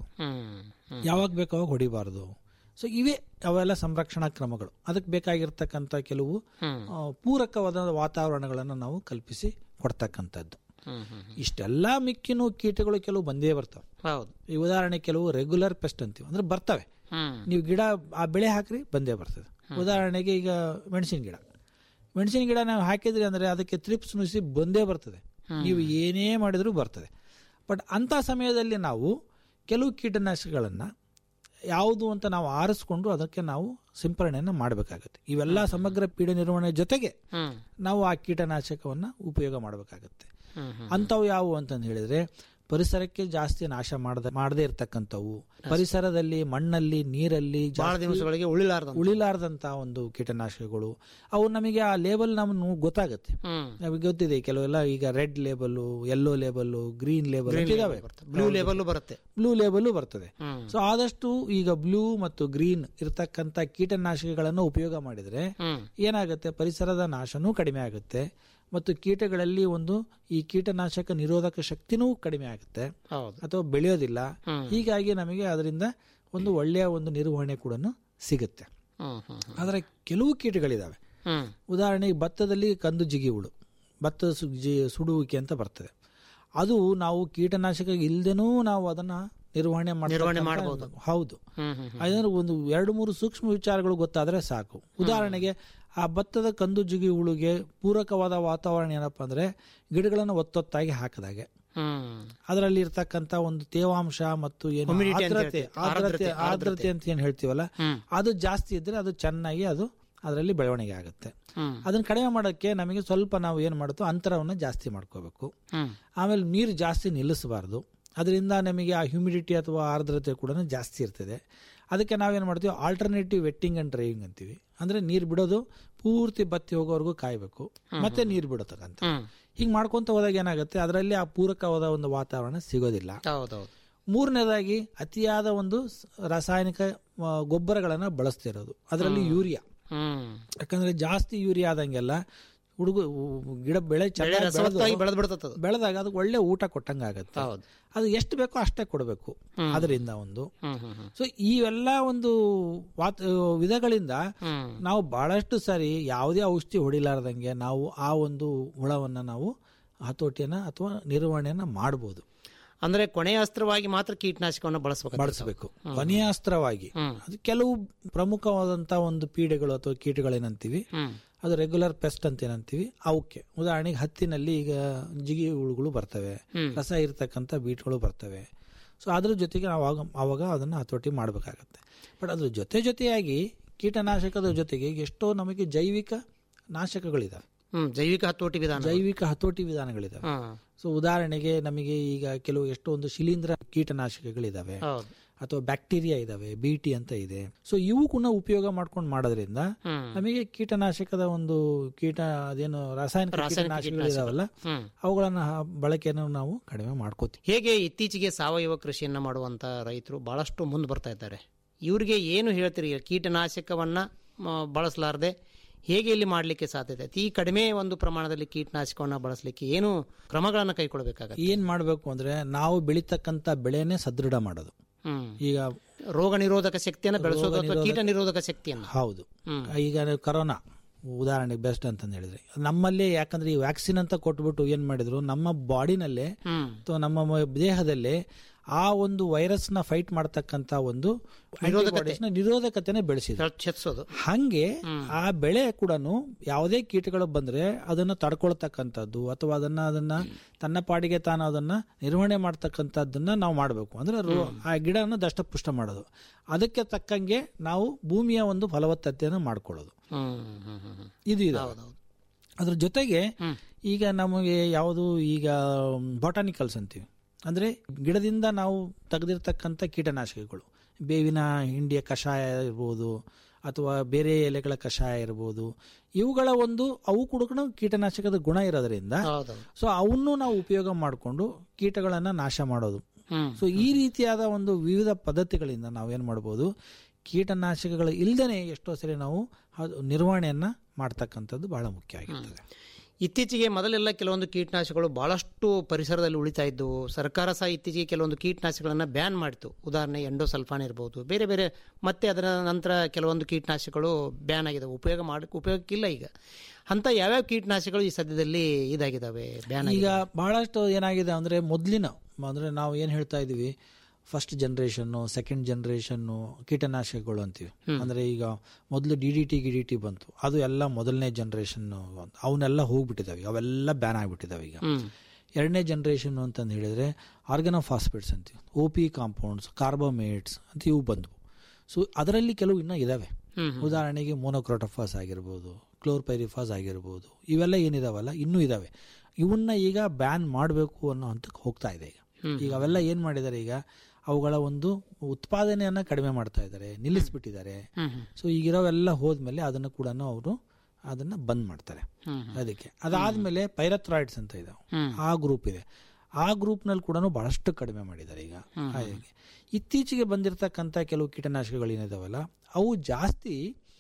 ಯಾವಾಗ ಬೇಕು ಅವಾಗ ಹೊಡಿಬಾರ್ದು ಸೊ ಇವೇ ಅವೆಲ್ಲ ಸಂರಕ್ಷಣಾ ಕ್ರಮಗಳು ಅದಕ್ಕೆ ಬೇಕಾಗಿರ್ತಕ್ಕಂಥ ಕೆಲವು ಆ, ಪೂರಕವಾದ ವಾತಾವರಣಗಳನ್ನು ನಾವು ಕಲ್ಪಿಸಿ ಕೊಡ್ತಕ್ಕಂಥದ್ದು ಇಷ್ಟೆಲ್ಲ ಮಿಕ್ಕಿನೂ ಕೀಟಗಳು ಕೆಲವು ಬಂದೇ ಬರ್ತವೆ ಹೌದು ಈ ಉದಾಹರಣೆ ಕೆಲವು ರೆಗ್ಯುಲರ್ ಪೆಸ್ಟ್ ಅಂತೀವಿ ಅಂದ್ರೆ ಬರ್ತವೆ ನೀವು ಗಿಡ ಆ ಬೆಳೆ ಹಾಕ್ರಿ ಬಂದೇ ಬರ್ತದೆ ಉದಾಹರಣೆಗೆ ಈಗ ಮೆಣಸಿನ ಗಿಡ ಮೆಣಸಿನ ಗಿಡ ನಾವು ಹಾಕಿದ್ರಿ ಅಂದ್ರೆ ಅದಕ್ಕೆ ತ್ರಿಪ್ಸ್ ನುಸಿ ಬಂದೇ ಬರ್ತದೆ ನೀವು ಏನೇ ಮಾಡಿದ್ರೂ ಬರ್ತದೆ ಬಟ್ ಅಂತ ಸಮಯದಲ್ಲಿ ನಾವು ಕೆಲವು ಕೀಟನಾಶಕಗಳನ್ನ ಯಾವುದು ಅಂತ ನಾವು ಆರಿಸ್ಕೊಂಡು ಅದಕ್ಕೆ ನಾವು ಸಿಂಪರಣೆಯನ್ನು ಮಾಡಬೇಕಾಗುತ್ತೆ ಇವೆಲ್ಲ ಸಮಗ್ರ ಪೀಡೆ ನಿರ್ವಹಣೆ ಜೊತೆಗೆ ನಾವು ಆ ಕೀಟನಾಶಕವನ್ನ ಉಪಯೋಗ ಮಾಡಬೇಕಾಗತ್ತೆ ಅಂಥವು ಯಾವುವು ಅಂತಂದು ಹೇಳಿದ್ರೆ ಪರಿಸರಕ್ಕೆ ಜಾಸ್ತಿ ನಾಶ ಮಾಡದ ಮಾಡದೇ ಇರತಕ್ಕಂಥವು ಪರಿಸರದಲ್ಲಿ ಮಣ್ಣಲ್ಲಿ ನೀರಲ್ಲಿ ಬಹಳ ಜಾಸ್ತಿ ದಿವಸಗಳಿಗೆ ಉಳಿಲಾರ್ದ ಉಳಿಲಾರ್ದಂತ ಒಂದು ಕೀಟನಾಶಕಗಳು ಅವು ನಮಗೆ ಆ ಲೇಬಲ್ ನಮ್ಗೆ ಗೊತ್ತಾಗುತ್ತೆ ನಮಗೆ ಗೊತ್ತಿದೆ ಕೆಲವೆಲ್ಲ ಈಗ red label yellow label green label ಇದಾವೆ ಬ್ಲೂ ಲೇಬಲ್ ಬರುತ್ತೆ ಬ್ಲೂ ಲೇಬಲ್ ಬರ್ತದೆ ಸೊ ಆದಷ್ಟು ಈಗ ಬ್ಲೂ ಮತ್ತು ಗ್ರೀನ್ ಇರತಕ್ಕಂತ ಕೀಟನಾಶಕಗಳನ್ನು ಉಪಯೋಗ ಮಾಡಿದ್ರೆ ಏನಾಗುತ್ತೆ ಪರಿಸರದ ನಾಶನೂ ಕಡಿಮೆ ಆಗುತ್ತೆ ಮತ್ತು ಕೀಟಗಳಲ್ಲಿ ಒಂದು ಈ ಕೀಟನಾಶಕ ನಿರೋಧಕ ಶಕ್ತಿನೂ ಕಡಿಮೆ ಆಗುತ್ತೆ ಹೌದು ಅಥವಾ ಬೆಳೆಯೋದಿಲ್ಲ ಹೀಗಾಗಿ ನಮಗೆ ಅದರಿಂದ ಒಂದು ಒಳ್ಳೆಯ ಒಂದು ನಿರ್ವಹಣೆ ಕೂಡ ಸಿಗುತ್ತೆ ಹ್ಮ್ ಹ್ಮ್ ಆದರೆ ಕೆಲವು ಕೀಟಗಳಿದಾವೆ ಹ್ಮ್ ಉದಾಹರಣೆಗೆ ಭತ್ತದಲ್ಲಿ ಕಂದು ಜಿಗಿ ಹುಳು ಭತ್ತ ಸು- ಜಿ- ಸುಡುವಿಕೆ ಅಂತ ಬರ್ತದೆ ಅದು ನಾವು ಕೀಟನಾಶಕ ಇಲ್ದೇನೂ ನಾವು ಅದನ್ನ ನಿರ್ವಹಣೆ ನಿರ್ವಹಣೆ ಮಾಡ್ತಕ್ಕಂಥ- ಮಾಡ್ಬೋದು. ಹೌದು ಹ್ಮ್ ಹ್ಮ್ ಅದೇಂದ್ರೆ ಒಂದು ಎರಡು ಮೂರು ಸೂಕ್ಷ್ಮ ವಿಚಾರಗಳು ಗೊತ್ತಾದ್ರೆ ಸಾಕು ಉದಾಹರಣೆಗೆ ಆ ಭತ್ತದ ಕಂದು ಜಿಗಿ ಹುಳುಗೆ ಪೂರಕವಾದ ವಾತಾವರಣ ಏನಪ್ಪಾ ಅಂದ್ರೆ ಗಿಡಗಳನ್ನು ಒತ್ತೊತ್ತಾಗಿ ಹಾಕಿದಾಗೆ ಹ್ಮ್ ಅದರಲ್ಲಿ ಇರ್ತಕ್ಕಂತ ಒಂದು ತೇವಾಂಶ ಮತ್ತು ಏನು Humidity ಅಂತ ಆರ್ದ್ರತೆ ಹೇಳ್ತೀವಿ. ಆರ್ದ್ರತೆ ಆರ್ದ್ರತೆ, ಆರ್ದ್ರತೆ ಅಂತ ಏನ್ ಹೇಳ್ತೀವಲ್ಲ ಅದು ಜಾಸ್ತಿ ಇದ್ರೆ ಅದು ಚೆನ್ನಾಗಿ ಅದು ಅದರಲ್ಲಿ ಬೆಳವಣಿಗೆ ಆಗುತ್ತೆ ಹ್ಮ್. ಅದನ್ನ ಕಡಿಮೆ ಮಾಡೋಕ್ಕೆ ನಮಗೆ ಸ್ವಲ್ಪ ನಾವು ಏನ್ ಮಾಡುತ್ತೋ ಅಂತರವನ್ನು ಜಾಸ್ತಿ ಮಾಡ್ಕೋಬೇಕು ಹ್ಮ್ ಆಮೇಲೆ ನೀರು ಜಾಸ್ತಿ ನಿಲ್ಲಿಸಬಾರ್ದು ಅದರಿಂದ ನಮಗೆ ಆ ಹ್ಯೂಮಿಡಿಟಿ ಅಥವಾ ಆರ್ದ್ರತೆ ಕೂಡ ಜಾಸ್ತಿ ಇರ್ತದೆ ಅದಕ್ಕೆ ನಾವೇನು ಮಾಡ್ತೀವಿ ಆಲ್ಟರ್ನೇಟಿವ್ ವೆಟ್ಟಿಂಗ್ ಅಂಡ್ ಡ್ರೈವಿಂಗ್ ಅಂತೀವಿ ಅಂದ್ರೆ ನೀರು ಬಿಡೋದು ಪೂರ್ತಿ ಬತ್ತಿ ಹೋಗೋವರೆಗೂ ಕಾಯಬೇಕು ಮತ್ತೆ ನೀರು ಬಿಡತಕ್ಕಂಥ ಹ್ಮ್ ಹಿಂಗೆ ಮಾಡ್ಕೊಂತ ಹೋದಾಗ ಏನಾಗುತ್ತೆ ಅದರಲ್ಲಿ ಆ ಪೂರಕವಾದ ಒಂದು ವಾತಾವರಣ ಸಿಗೋದಿಲ್ಲ ಹೌದೌದು ಮೂರನೇದಾಗಿ ಅತಿಯಾದ ಒಂದು ಸ- ರಾಸಾಯನಿಕ ಆ, ಗೊಬ್ಬರಗಳನ್ನ ಬಳಸ್ತಿರೋದು ಅದರಲ್ಲಿ ಯೂರಿಯಾ ಹ್ಮ್ ಯಾಕಂದ್ರೆ ಜಾಸ್ತಿ ಯೂರಿಯಾ ಆದಂಗೆಲ್ಲ ಹುಡುಗ ಗಿಡ ಬೆಳೆ ಬೆಳೆ ಚೆನ್ನಾಗಿ ರಸವತ್ತಾಗಿ ಬೆಳೆದು ಬೆಳೆದ್ ಬಿಡ್ತದ ಬೆಳೆದಾಗ ಅದಕ್ಕೆ ಒಳ್ಳೆ ಊಟ ಕೊಟ್ಟಂಗೆ ಆಗುತ್ತೆ ಹೌದು ಅದು ಎಷ್ಟು ಬೇಕೋ ಅಷ್ಟೇ ಕೊಡಬೇಕು ಅದರಿಂದ ಒಂದು ಹ್ಮ್ ಹ್ಮ್ ಹ್ಮ್ ಸೊ ಇವೆಲ್ಲ ಒಂದು ವಾತ ವಿಧಗಳಿಂದ ಹ್ಮ್ ನಾವು ಬಹಳಷ್ಟು ಸಾರಿ ಯಾವುದೇ ಔಷಧಿ ಹೊಡಿಲಾರ್ದಂಗೆ ನಾವು ಆ ಒಂದು ಹುಳವನ್ನ ನಾವು ಹತೋಟಿಯನ್ನ ಅಥವಾ ನಿರ್ವಹಣೆಯನ್ನ ಮಾಡಬಹುದು ಅಂದ್ರೆ ಕೊನೆಯ ಅಸ್ತ್ರವಾಗಿ ಮಾತ್ರ ಕೀಟನಾಶಕವನ್ನು ಬಳಸಬೇಕು ಬಳಸಬೇಕು ಕೊನೆಯ ಅಸ್ತ್ರವಾಗಿ ಅದು ಕೆಲವು ಪ್ರಮುಖವಾದಂತ ಒಂದು ಪೀಡೆಗಳು ಅಥವಾ ಕೀಟಗಳೇನಂತೀವಿ ಹ್ಮ್ ಅದು ರೆಗ್ಯುಲರ್ ಪೆಸ್ಟ್ ಅಂತ ಏನಂತೀವಿ ಅವಕ್ಕೆ ಉದಾಹರಣೆಗೆ ಹತ್ತಿನಲ್ಲಿ ಈಗ ಜಿಗಿ ಹುಳುಗಳು ಬರ್ತವೆ ರಸ ಇರ್ತಕ್ಕಂಥ ಬೀಟ್ಗಳು ಬರ್ತವೆ ಸೊ ಅದ್ರ ಜೊತೆಗೆ ನಾವು ಆವಾಗ ಆವಾಗ ಅದನ್ನು ಹತೋಟಿ ಮಾಡಬೇಕಾಗತ್ತೆ ಬಟ್ ಅದ್ರ ಜೊತೆ ಜೊತೆಯಾಗಿ ಕೀಟನಾಶಕದ ಜೊತೆಗೆ ಎಷ್ಟೋ ನಮಗೆ ಜೈವಿಕ ನಾಶಕಗಳಿದಾವೆ ಹ್ಮ್ ಜೈವಿಕ ಹತೋಟಿ ವಿಧಾನ ಜೈವಿಕ ಹತೋಟಿ ವಿಧಾನಗಳಿದಾವೆ ಹ್ಮ್ ಸೊ ಉದಾಹರಣೆಗೆ ನಮಗೆ ಈಗ ಕೆಲವು ಎಷ್ಟೊಂದು ಶಿಲೀಂಧ್ರ ಕೀಟನಾಶಕಗಳಿದಾವೆ ಹೌದು ಅಥವಾ ಬ್ಯಾಕ್ಟೀರಿಯಾ ಇದಾವೆ ಬಿಟಿ ಅಂತ ಇದೆ ಸೊ ಇವು ಕೂಡ ಉಪಯೋಗ ಮಾಡ್ಕೊಂಡು ಮಾಡೋದ್ರಿಂದ ಹ್ಮ್ ನಮಗೆ ಕೀಟನಾಶಕದ ಒಂದು ಕೀಟ ಅದೇನು ರಾಸಾಯನಿಕ ರಾಸಾಯನಿಕ ಕೀಟನಾಶಕಗಳಿದಾವಲ್ಲ ಹ್ಮ್ ಅವುಗಳನ್ನ ಹ- ಬಳಕೆಯನ್ನು ನಾವು ಕಡಿಮೆ ಮಾಡ್ಕೋತೀವಿ ಹೇಗೆ ಇತ್ತೀಚೆಗೆ ಸಾವಯವ ಕೃಷಿಯನ್ನ ಮಾಡುವಂತ ರೈತರು ಬಹಳಷ್ಟು ಮುಂದೆ ಬರ್ತಾ ಇದ್ದಾರೆ ಇವರಿಗೆ ಏನು ಹೇಳ್ತೀರಿ ಕೀಟನಾಶಕವನ್ನ ಮ, ಬಳಸಲಾರದೆ ಹೇಗೆ ಇಲ್ಲಿ ಮಾಡಲಿಕ್ಕೆ ಸಾಧ್ಯತೆ ಐತೆ? ಈ ಕಡಿಮೆ ಒಂದು ಪ್ರಮಾಣದಲ್ಲಿ ಕೀಟನಾಶಕವನ್ನ ಬಳಸಲಿಕ್ಕೆ ಏನು ಕ್ರಮಗಳನ್ನು ಕೈಗೊಳ್ಳಬೇಕಾಗತ್ತೆ ಏನ್ ಮಾಡಬೇಕು ಅಂದ್ರೆ ನಾವು ಬೆಳೀತಕ್ಕಂತ ಬೆಳೆನೇ ಸದೃಢ ಮಾಡೋದು ಹ್ಮ್ ಈಗ ರೋಗ ನಿರೋಧಕ ಶಕ್ತಿಯನ್ನ ಬೆಳೆಸೋದು ಅಥವಾ ಕೀಟ ನಿರೋಧಕ ಶಕ್ತಿಯನ್ನ ಹೌದು ಹ್ಮ್. ಈಗ ಕರೋನಾ ಉದಾಹರಣೆಗೆ ಬೆಸ್ಟ್ ಅಂತಂದು ಹೇಳಿದ್ರೆ ನಮ್ಮಲ್ಲೇ ಯಾಕಂದ್ರೆ ಈ ವ್ಯಾಕ್ಸಿನ್ ಅಂತ ಕೊಟ್ಬಿಟ್ಟು ಏನ್ ಮಾಡಿದ್ರು ನಮ್ಮ ಬಾಡಿನಲ್ಲೇ ಹ್ಮ್ ಅಥವಾ ನಮ್ಮ ಮ- ದೇಹದಲ್ಲೇ ಆ ಒಂದು ವೈರಸ್ ನ ಫೈಟ್ ಮಾಡ್ತಕ್ಕಂತ ಒಂದು antibodies ನ ನಿರೋಧಕತೆನೆ ಬೆಳೆಸಿದ್ರು ಹೆಚ್ಚಿಸೋದು ಹಂಗೆ ಆ ಬೆಳೆ ಕೂಡ ಯಾವುದೇ ಕೀಟಗಳು ಬಂದ್ರೆ ಅದನ್ನ ತಡ್ಕೊಳ್ತಕ್ಕಂಥದ್ದು ಅಥವಾ ಅದನ್ನ ಅದನ್ನ ತನ್ನ ಪಾಡಿಗೆ ತಾನು ಅದನ್ನ ನಿರ್ವಹಣೆ ಮಾಡ್ತಕ್ಕಂಥದ್ದನ್ನ ನಾವು ಮಾಡಬೇಕು ಅಂದ್ರೆ ರೋ- ಆ ಗಿಡನ ದಷ್ಟಪುಷ್ಟ ಮಾಡೋದು ಅದಕ್ಕೆ ತಕ್ಕಂಗೆ ನಾವು ಭೂಮಿಯ ಒಂದು ಫಲವತ್ತತೆಯನ್ನು ಮಾಡ್ಕೊಳ್ಳೋದು ಹ್ಮ್ ಹ್ಮ್ ಹ್ಮ್ ಹ್ಮ್ ಇದು ಇದೆ ಹೌದೌದು ಅದ್ರ ಜೊತೆಗೆ ಈಗ ನಮಗೆ ಯಾವುದು ಈಗ ಬಾಟಾನಿಕಲ್ಸ್ ಅಂತೀವಿ ಅಂದ್ರೆ ಗಿಡದಿಂದ ನಾವು ತೆಗೆದಿರ್ತಕ್ಕಂಥ ಕೀಟನಾಶಕಗಳು ಬೇವಿನ ಹಿಂಡಿಯ ಕಷಾಯ ಇರ್ಬೋದು ಅಥವಾ ಬೇರೆ ಎಲೆಗಳ ಕಷಾಯ ಇರ್ಬೋದು ಇವುಗಳ ಒಂದು ಅವು ಕೂಡ ಕೀಟನಾಶಕದ ಗುಣ ಇರೋದ್ರಿಂದ ಹೌದೌದು ಸೊ ಅವನ್ನು ನಾವು ಉಪಯೋಗ ಮಾಡಿಕೊಂಡು ಕೀಟಗಳನ್ನ ನಾಶ ಮಾಡೋದು ಹ್ಮ್ ಸೊ ಈ ರೀತಿಯಾದ ಒಂದು ವಿವಿಧ ಪದ್ಧತಿಗಳಿಂದ ನಾವೇನ್ ಮಾಡ್ಬೋದು ಕೀಟನಾಶಕಗಳು ಇಲ್ದೇನೆ ಎಷ್ಟೋ ಸರಿ ನಾವು ಅದು ನಿರ್ವಹಣೆಯನ್ನ ಮಾಡ್ತಕ್ಕಂಥದ್ದು ಬಹಳ ಮುಖ್ಯ ಆಗಿರ್ತದೆ ಇತ್ತೀಚೆಗೆ ಮೊದಲೆಲ್ಲ ಕೆಲವೊಂದು ಕೀಟನಾಶಕಗಳು ಬಹಳಷ್ಟು ಪರಿಸರದಲ್ಲಿ ಉಳಿತಾ ಇದ್ದವು ಸರ್ಕಾರ ಸಹ ಇತ್ತೀಚೆಗೆ ಕೆಲವೊಂದು ಕೀಟನಾಶಕಗಳನ್ನು ಬ್ಯಾನ್ ಮಾಡಿತು ಉದಾಹರಣೆ ಎಂಡೋಸಲ್ಫಾನ್ ಇರ್ಬೋದು ಬೇರೆ ಬೇರೆ ಮತ್ತೆ ಅದರ ನಂತರ ಕೆಲವೊಂದು ಕೀಟನಾಶಕಗಳು ಬ್ಯಾನ್ ಆಗಿದಾವೆ ಉಪಯೋಗ ಮಾಡಿ ಉಪಯೋಗಕ್ಕಿಲ್ಲ ಈಗ ಅಂತ ಯಾವ್ಯಾವ ಕೀಟನಾಶಕಗಳು ಈ ಸದ್ಯದಲ್ಲಿ ಇದಾಗಿದ್ದಾವೆ ಬ್ಯಾನ್ ಈಗ ಬಹಳಷ್ಟು ಏನಾಗಿದೆ ಅಂದ್ರೆ ಮೊದಲಿನ ಅಂದ್ರೆ ನಾವು ಏನ್ ಹೇಳ್ತಾ ಇದೀವಿ ಫಸ್ಟ್ ಜನರೇಷನ್ ಸೆಕೆಂಡ್ ಜನರೇಷನ್ ಕೀಟನಾಶಕಗಳು ಅಂತೀವಿ ಅಂದ್ರೆ ಈಗ ಮೊದಲು ಡಿ ಡಿ ಟಿ ಗಿ ಡಿ ಟಿ ಬಂತು ಅದು ಎಲ್ಲ ಮೊದಲನೇ ಜನರೇಷನ್ ಅವನ್ನೆಲ್ಲ ಹೋಗ್ಬಿಟ್ಟಿದಾವೆ ಅವೆಲ್ಲ ಬ್ಯಾನ್ ಆಗ್ಬಿಟ್ಟಿದಾವೆ ಈಗ ಹ್ಮ್ ಎರಡನೇ ಜನರೇಷನ್ ಅಂತಂದು ಹೇಳಿದ್ರೆ ಆರ್ಗನೋಫಾಸ್ಫೇಟ್ಸ್ ಅಂತೀವಿ ಒ ಪಿ ಕಾಂಪೌಂಡ್ಸ್ ಕಾರ್ಬೋಮೇಟ್ಸ್ ಅಂತ ಇವು ಬಂದವು ಸೊ ಅದರಲ್ಲಿ ಕೆಲವು ಇನ್ನೂ ಇದಾವೆ ಹ್ಮ್ ಉದಾಹರಣೆಗೆ ಮೋನೋಕ್ರೋಟೋಫಾಸ್ ಆಗಿರ್ಬೋದು ಕ್ಲೋರ್ಪೈರಿಫಾಸ್ ಆಗಿರ್ಬೋದು ಇವೆಲ್ಲ ಏನಿದಾವಲ್ಲ ಇನ್ನೂ ಇದಾವೆ ಇವನ್ನ ಈಗ ಬ್ಯಾನ್ ಮಾಡಬೇಕು ಅನ್ನೋ ಹಂತಕ್ಕೆ ಹೋಗ್ತಾ ಇದೆ ಈಗ ಈಗ ಅವೆಲ್ಲ ಏನ್ ಮಾಡಿದ್ದಾರೆ ಈಗ ಅವುಗಳ ಒಂದು ಉತ್ಪಾದನೆಯನ್ನ ಕಡಿಮೆ ಮಾಡ್ತಾ ಇದ್ದಾರೆ ನಿಲ್ಲಿಸ್ಬಿಟ್ಟಿದ್ದಾರೆ ಹ್ಮ್ ಹ್ಮ್ ಸೊ ಈಗಿರೋವೆಲ್ಲ ಹೋದ್ಮೇಲೆ ಅದನ್ನು ಕೂಡ ಅವರು ಅದನ್ನ ಬಂದ್ ಮಾಡ್ತಾರೆ ಹ್ಮ್ ಅದಕ್ಕೆ ಅದಾದ್ಮೇಲೆ ಪೈರಥ್ರಾಯ್ಡ್ಸ್ ಅಂತ ಇದಾವೆ ಹ್ಮ್. ಆ ಗ್ರೂಪ್ ಇದೆ ಆ ಗ್ರೂಪ್ನಲ್ಲಿ ಕೂಡ ಬಹಳಷ್ಟು ಕಡಿಮೆ ಮಾಡಿದ್ದಾರೆ ಈಗ ಹಾಗೆ ಇತ್ತೀಚೆಗೆ ಬಂದಿರತಕ್ಕಂಥ ಕೆಲವು ಕೀಟನಾಶಕಗಳು ಏನಿದಾವಲ್ಲ ಅವು ಜಾಸ್ತಿ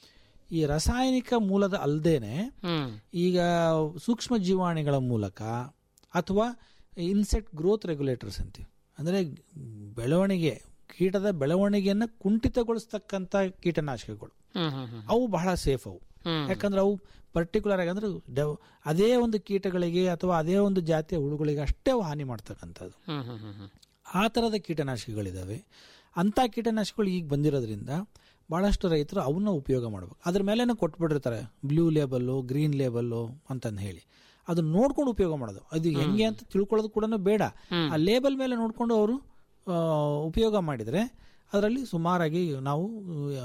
ಈ ರಾಸಾಯನಿಕ ಮೂಲದ ಅಲ್ಲದೇನೆ ಹ್ಮ್ ಈಗ ಸೂಕ್ಷ್ಮ ಜೀವಾಣುಗಳ ಮೂಲಕ ಅಥವಾ ಇನ್ಸೆಕ್ಟ್ ಗ್ರೋತ್ ರೆಗ್ಯುಲೇಟರ್ಸ್ ಅಂತೀವಿ ಅಂದರೆ ಬೆಳವಣಿಗೆ ಕೀಟದ ಬೆಳವಣಿಗೆಯನ್ನು ಕುಂಠಿತಗೊಳಿಸ್ತಕ್ಕಂಥ ಕೀಟನಾಶಕಗಳು ಹ್ಮ್ ಹ್ಮ್ ಹ್ಮ್ ಅವು ಬಹಳ ಸೇಫ್ ಅವು ಹ್ಮ್. ಯಾಕಂದ್ರೆ ಅವು ಪರ್ಟಿಕ್ಯುಲರ್ ಆಗಿ ಅಂದ್ರೆ ಡೆವ್- ಅದೇ ಒಂದು ಕೀಟಗಳಿಗೆ ಅಥವಾ ಅದೇ ಒಂದು ಜಾತಿಯ ಹುಳುಗಳಿಗೆ ಅಷ್ಟೇ ಅವು ಹಾನಿ ಮಾಡ್ತಕ್ಕಂಥದ್ದು ಹ್ಮ್ ಹ್ಮ್ ಹ್ಮ್ ಹ್ಮ್ ಆ ಥರದ ಕೀಟನಾಶಕಗಳಿದ್ದಾವೆ ಅಂಥ ಕೀಟನಾಶಕಗಳು ಈಗ ಬಂದಿರೋದ್ರಿಂದ ಭಾಳಷ್ಟು ರೈತರು ಅವನ್ನ ಉಪಯೋಗ ಮಾಡ್ಬೇಕು ಅದ್ರ ಮೇಲೆನೇ ಕೊಟ್ಬಿಟ್ಟಿರ್ತಾರೆ ಬ್ಲೂ ಲೇಬಲ್ಲು ಗ್ರೀನ್ ಲೇಬಲ್ಲು ಅಂತಂದು ಹೇಳಿ ಅದನ್ನ ನೋಡ್ಕೊಂಡು ಉಪಯೋಗ ಮಾಡೋದು ಅದು ಹೆಂಗೆ ಅಂತ ತಿಳ್ಕೊಳ್ಳೋದು ಕೂಡ ಬೇಡ ಆ ಲೇಬಲ್ ಮೇಲೆ ನೋಡ್ಕೊಂಡು ಅವರು ಉಪಯೋಗ ಮಾಡಿದರೆ ಅದರಲ್ಲಿ ಸುಮಾರಾಗಿ ನಾವು ಆ,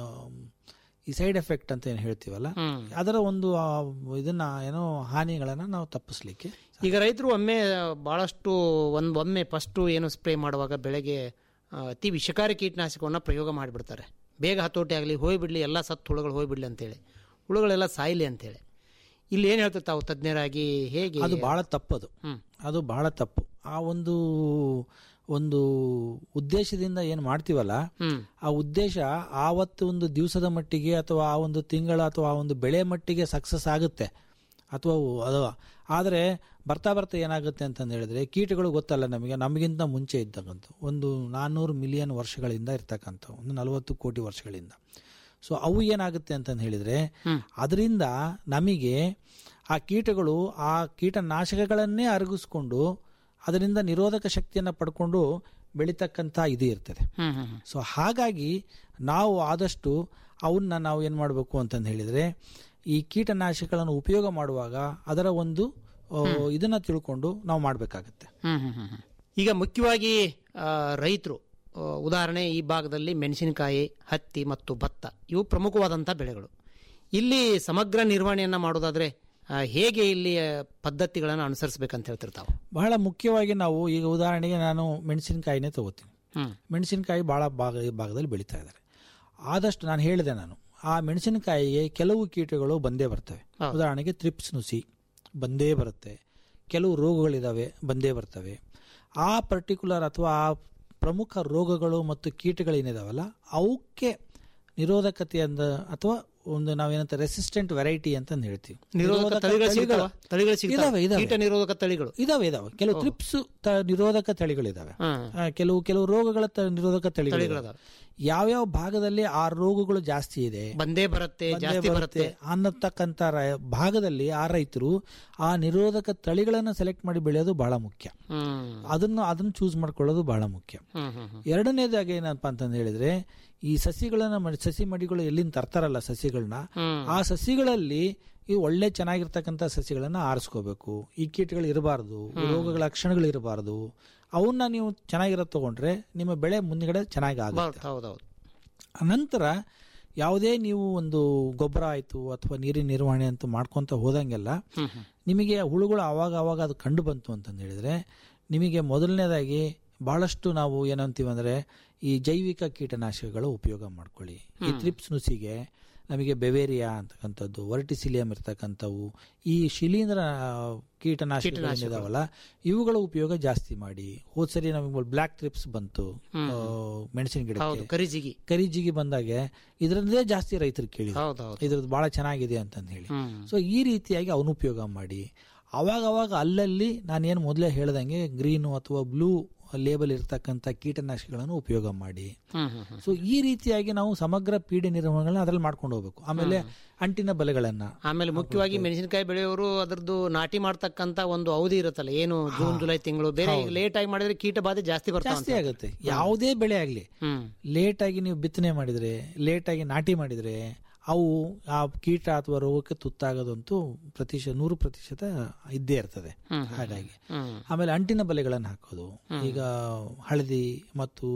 ಈ ಸೈಡ್ ಎಫೆಕ್ಟ್ ಅಂತ ಏನು ಹೇಳ್ತೀವಲ್ಲ ಹ್ಮ್. ಅದರ ಒಂದು ಆ, ಇದನ್ನ ಏನೋ ಹಾನಿಗಳನ್ನ ನಾವು ತಪ್ಪಿಸ್ಲಿಕ್ಕೆ ಈಗ ರೈತರು ಒಮ್ಮೆ ಬಹಳಷ್ಟು ಒಂದು ಒಮ್ಮೆ ಫಸ್ಟು ಏನು ಸ್ಪ್ರೇ ಮಾಡುವಾಗ ಬೆಳೆಗೆ ಆ, ಅತಿ ವಿಷಕಾರಿ ಕೀಟನಾಶಕವನ್ನು ಪ್ರಯೋಗ ಮಾಡಿಬಿಡ್ತಾರೆ ಬೇಗ ಹತೋಟಿ ಆಗಲಿ ಹೋಗ್ಬಿಡ್ಲಿ ಎಲ್ಲ ಸತ್ತು ಹುಳುಗಳು ಹೋಗ್ಬಿಡ್ಲಿ ಅಂತೇಳಿ ಹುಳುಗಳೆಲ್ಲ ಸಾಯ್ಲಿ ಅಂತೇಳಿ ಇಲ್ಲಿ ಏನು ಹೇಳ್ತಾರೆ ತಾವು ತಜ್ಞರಾಗಿ ಹೇಗೆ ಅದು ಬಹಳ ತಪ್ಪದು ಹ್ಮ್. ಅದು ಬಹಳ ತಪ್ಪು ಆ ಒಂದು ಒಂದು ಉದ್ದೇಶದಿಂದ ಏನು ಮಾಡ್ತೀವಲ್ಲ ಹ್ಮ್ ಆ ಉದ್ದೇಶ ಆವತ್ತು ಒಂದು ದಿವಸದ ಮಟ್ಟಿಗೆ ಅಥವಾ ಆ ಒಂದು ತಿಂಗಳ ಅಥವಾ ಆ ಒಂದು ಬೆಳೆ ಮಟ್ಟಿಗೆ ಸಕ್ಸಸ್ ಆಗುತ್ತೆ ಅಥವಾ ಅವು- ಅದು ಆದರೆ ಬರ್ತಾ ಬರ್ತಾ ಏನಾಗುತ್ತೆ ಅಂತಂದು ಹೇಳಿದ್ರೆ ಕೀಟಗಳು ಗೊತ್ತಲ್ಲ ನಮಗೆ ನಮಗಿಂತ ಮುಂಚೆ ಇದ್ದಕ್ಕಂಥ ಒಂದು ನಾನ್ನೂರು ಮಿಲಿಯನ್ ವರ್ಷಗಳಿಂದ ಇರ್ತಕ್ಕಂಥ ಒಂದು ನಲವತ್ತು ಕೋಟಿ ವರ್ಷಗಳಿಂದ ಸೊ ಅವು ಏನಾಗುತ್ತೆ ಅಂತಂದು ಹೇಳಿದ್ರೆ ಅದರಿಂದ ನಮಗೆ ಆ ಕೀಟಗಳು ಆ ಕೀಟನಾಶಕಗಳನ್ನೇ ಅರಗಿಸ್ಕೊಂಡು ಅದರಿಂದ ನಿರೋಧಕ ಶಕ್ತಿಯನ್ನು ಪಡ್ಕೊಂಡು ಬೆಳೀತಕ್ಕಂಥ ಇದು ಇರ್ತದೆ ಹ್ಮ್ ಹ್ಮ್ ಹ್ಮ್. ಸೊ ಹಾಗಾಗಿ ನಾವು ಆದಷ್ಟು ಅವನ್ನ ನಾವು ಏನು ಮಾಡಬೇಕು ಅಂತಂದು ಹೇಳಿದರೆ ಈ ಕೀಟನಾಶಕಗಳನ್ನು ಉಪಯೋಗ ಮಾಡುವಾಗ ಅದರ ಒಂದು ಆ, ಇದನ್ನ ತಿಳ್ಕೊಂಡು ನಾವು ಮಾಡಬೇಕಾಗತ್ತೆ ಹ್ಮ್ ಹ್ಮ್ ಹ್ಮ್ ಹ್ಮ್. ಈಗ ಮುಖ್ಯವಾಗಿ ರೈತರು ಉದಾಹರಣೆ ಈ ಭಾಗದಲ್ಲಿ ಮೆಣಸಿನಕಾಯಿ ಹತ್ತಿ ಮತ್ತು ಭತ್ತ ಇವು ಪ್ರಮುಖವಾದಂಥ ಬೆಳೆಗಳು ಇಲ್ಲಿ ಸಮಗ್ರ ನಿರ್ವಹಣೆಯನ್ನ ಮಾಡೋದಾದ್ರೆ ಆ, ಹೇಗೆ ಇಲ್ಲಿ ಪದ್ಧತಿಗಳನ್ನು ಅನುಸರಿಸಬೇಕಂತ ಹೇಳ್ತಿರ್ತಾವೆ ಬಹಳ ಮುಖ್ಯವಾಗಿ ನಾವು ಈಗ ಉದಾಹರಣೆಗೆ ನಾನು ಮೆಣಸಿನಕಾಯಿನೇ ತಗೋತೀನಿ ಹ್ಮ್ ಮೆಣಸಿನಕಾಯಿ ಭಾಳ ಭಾಗ ಈ ಭಾಗದಲ್ಲಿ ಬೆಳೀತಾ ಇದ್ದಾರೆ ಆದಷ್ಟು ನಾನು ಹೇಳಿದೆ ನಾನು ಆ ಮೆಣಸಿನಕಾಯಿಗೆ ಕೆಲವು ಕೀಟಗಳು ಬಂದೇ ಬರ್ತವೆ ಉದಾಹರಣೆಗೆ ತ್ರಿಪ್ಸ್ ನುಸಿ ಬಂದೇ ಬರುತ್ತೆ ಕೆಲವು ರೋಗಗಳಿದಾವೆ ಬಂದೇ ಬರ್ತವೆ ಆ ಪರ್ಟಿಕ್ಯುಲರ್ ಅಥವಾ ಆ ಪ್ರಮುಖ ರೋಗಗಳು ಮತ್ತು ಕೀಟಗಳೇನಿದಾವಲ್ಲ ಅವಕ್ಕೆ ನಿರೋಧಕತೆ ಅಂದ ಅಥವಾ ಒಂದು ನಾವೇನಂತ ರೆಸಿಸ್ಟೆಂಟ್ ವೆರೈಟಿ ಅಂತ ಹೇಳ್ತೀವಿ ನಿರೋಧಕ ತಳಿಗಳು ಸಿಗ್ತಾವ ತಳಿಗಳು ಸಿಗ್ತಾವ ಇದಾವೆ, ಇದಾವೆ. ಕೀಟ ನಿರೋಧಕ ತಳಿಗಳು ಇದಾವೆ ಇದಾವೆ ಕೆಲವು ತ್ರಿಪ್ಸ್ ತ- ನಿರೋಧಕ ತಳಿಗಳಿದಾವೆ ಹ್ಮ್. ಆ, ಕೆಲವು ಕೆಲವು ರೋಗಗಳ ತ- ನಿರೋಧಕ ತಳಿಗಳಿದಾವೆ ತಳಿಗಳಿದಾವೆ. ಯಾವ್ಯಾವ ಭಾಗದಲ್ಲಿ ಆ ರೋಗಗಳು ಜಾಸ್ತಿ ಇದೆ ಬಂದೇ ಬರುತ್ತೆ ಬಂದೇ ಜಾಸ್ತಿ ಬರುತ್ತೆ ಅನ್ನತಕ್ಕಂಥ ರ- ಭಾಗದಲ್ಲಿ ಆ ರೈತರು ಆ ನಿರೋಧಕ ತಳಿಗಳನ್ನು ಸೆಲೆಕ್ಟ್ ಮಾಡಿ ಬೆಳೆಯೋದು ಬಹಳ ಮುಖ್ಯ ಹ್ಮ್ ಅದನ್ನು ಅದನ್ನು ಚೂಸ್ ಮಾಡ್ಕೊಳ್ಳೋದು ಬಹಳ ಮುಖ್ಯ ಹ್ಮ್ ಹ್ಮ್ ಹ್ಮ್. ಎರಡನೇದಾಗಿ ಏನಪ್ಪಾ ಅಂತಂದು ಹೇಳಿದ್ರೆ ಈ ಸಸಿಗಳನ್ನ ಮಡಿ- ಸಸಿ ಮಡಿಗಳು ಎಲ್ಲಿಂದ ತರ್ತಾರಲ್ಲ ಸಸಿಗಳನ್ನ ಹ್ಮ್. ಆ ಸಸಿಗಳಲ್ಲಿ ಈ ಒಳ್ಳೆ ಚೆನ್ನಾಗಿರ್ತಕ್ಕಂಥ ಸಸಿಗಳನ್ನ ಆರಿಸ್ಕೋಬೇಕು ಈ ಕೀಟಗಳು ಇರಬಾರ್ದು ರೋಗಗಳ ಲಕ್ಷಣಗಳು ಇರಬಾರ್ದು ಅವನ್ನ ನೀವು ಚೆನ್ನಾಗಿರೋ ತಗೊಂಡ್ರೆ ನಿಮ್ಮ ಬೆಳೆ ಮುಂದ್ಗಡೆ ಚೆನ್ನಾಗಿ ಆಗುತ್ತೆ ಬರುತ್ತೆ ಹೌದೌದು ಅನಂತರ ಯಾವುದೇ ನೀವು ಒಂದು ಗೊಬ್ಬರ ಆಯಿತು ಅಥವಾ ನೀರಿನ ನಿರ್ವಹಣೆ ಅಂತ ಮಾಡ್ಕೊಂತ ಹೋದಂಗೆಲ್ಲ ಹ್ಮ್ ಹ್ಮ್. ನಿಮಗೆ ಹುಳುಗಳು ಆವಾಗ ಆವಾಗ ಅದು ಕಂಡು ಬಂತು ಅಂತಂದು ಹೇಳಿದ್ರೆ ನಿಮಗೆ ಮೊದಲನೇದಾಗಿ ಬಹಳಷ್ಟು ನಾವು ಏನಂತೀವಿ ಅಂದರೆ ಈ ಜೈವಿಕ ಕೀಟನಾಶಕಗಳು ಉಪಯೋಗ ಮಾಡ್ಕೊಳ್ಳಿ ಈ ತ್ರಿಪ್ಸ್ ನುಸಿಗೆ ನಮಗೆ ಬೆವೇರಿಯಾ ಅಂತಕ್ಕಂಥದ್ದು ವರ್ಟಿಸಿಲಿಯಂ ಇರ್ತಕ್ಕಂಥವು ಈ ಶಿಲೀಂಧ್ರ ಆ, ಕೀಟನಾಶಕಗಳೇನಿದಾವಲ್ಲ ಇವುಗಳ ಉಪಯೋಗ ಜಾಸ್ತಿ ಮಾಡಿ ಹೋದ್ ಸರಿ ನಮಗೆ ಬ್ಲ್ಯಾಕ್ ಟ್ರಿಪ್ಸ್ ಬಂತು ಆ, ಮೆಣಸಿನ ಹೌದು ಗಿಡಕ್ಕೆ ಕರಿಜಿಗಿ ಕರಿಜಿಗಿ ಬಂದಾಗೆ ಇದರದ್ದೇ ಜಾಸ್ತಿ ರೈತರು ಕೇಳಿದ್ರು ಹೌದೌದು ಇದ್ರದ್ದು ಬಹಳ ಚೆನ್ನಾಗಿದೆ ಅಂತಂದು ಹೇಳಿ ಹ್ಮ್ ಸೊ ಈ ರೀತಿಯಾಗಿ ಅವನು ಉಪಯೋಗ ಮಾಡಿ ಅವಾಗ ಅವಾಗ ಅಲ್ಲಲ್ಲಿ ನಾನೇನು ಮೊದಲೇ ಹೇಳ್ದಂಗೆ ಗ್ರೀನು ಅಥವಾ ಬ್ಲೂ ಲೇಬಲ್ ಇರ್ತಕ್ಕಂಥ ಕೀಟನಾಶಕಗಳನ್ನು ಉಪಯೋಗ ಮಾಡಿ ಹ್ಮ್ ಹ್ಮ್ ಹ್ಮ್. ಸೊ ಈ ರೀತಿಯಾಗಿ ನಾವು ಸಮಗ್ರ ಪೀಡೆ ನಿರ್ವಹಣೆಗಳನ್ನ ಅದ್ರಲ್ಲಿ ಮಾಡ್ಕೊಂಡು ಹೋಗ್ಬೇಕು ಆಮೇಲೆ ಅಂಟಿನ ಬಲೆಗಳನ್ನ ಆಮೇಲೆ ಮುಖ್ಯವಾಗಿ ಮೆಣಸಿನಕಾಯಿ ಬೆಳೆಯೋರು ಅದರದ್ದು ನಾಟಿ ಮಾಡ್ತಕ್ಕಂತ ಒಂದು ಅವಧಿ ಇರುತ್ತಲ್ಲ ಏನು ಜೂನ್ ಜುಲೈ ತಿಂಗಳು ಬೇರೆ ಲೇಟ್ ಆಗಿ ಮಾಡಿದ್ರೆ ಕೀಟ ಬಾಧೆ ಜಾಸ್ತಿ ಬರ್ತಾವ ಜಾಸ್ತಿ ಆಗುತ್ತೆ ಯಾವುದೇ ಬೆಳೆ ಆಗಲಿ ಹ್ಮ್ ಲೇಟ್ ಆಗಿ ನೀವು ಬಿತ್ತನೆ ಮಾಡಿದ್ರೆ ಲೇಟ್ ಆಗಿ ನಾಟಿ ಮಾಡಿದ್ರೆ ಅವು ಆ ಕೀಟ ಅಥವಾ ರೋಗಕ್ಕೆ ತುತ್ತಾಗೋದಂತೂ ಪ್ರತಿಶತ ನೂರು ಪ್ರತಿಶತ ಇದ್ದೇ ಇರ್ತದೆ ಹಾಗಾಗಿ ಹ್ಮ್ ಆಮೇಲೆ ಅಂಟಿನ ಬಲೆಗಳನ್ನು ಹಾಕೋದು ಈಗ ಹಳದಿ ಮತ್ತು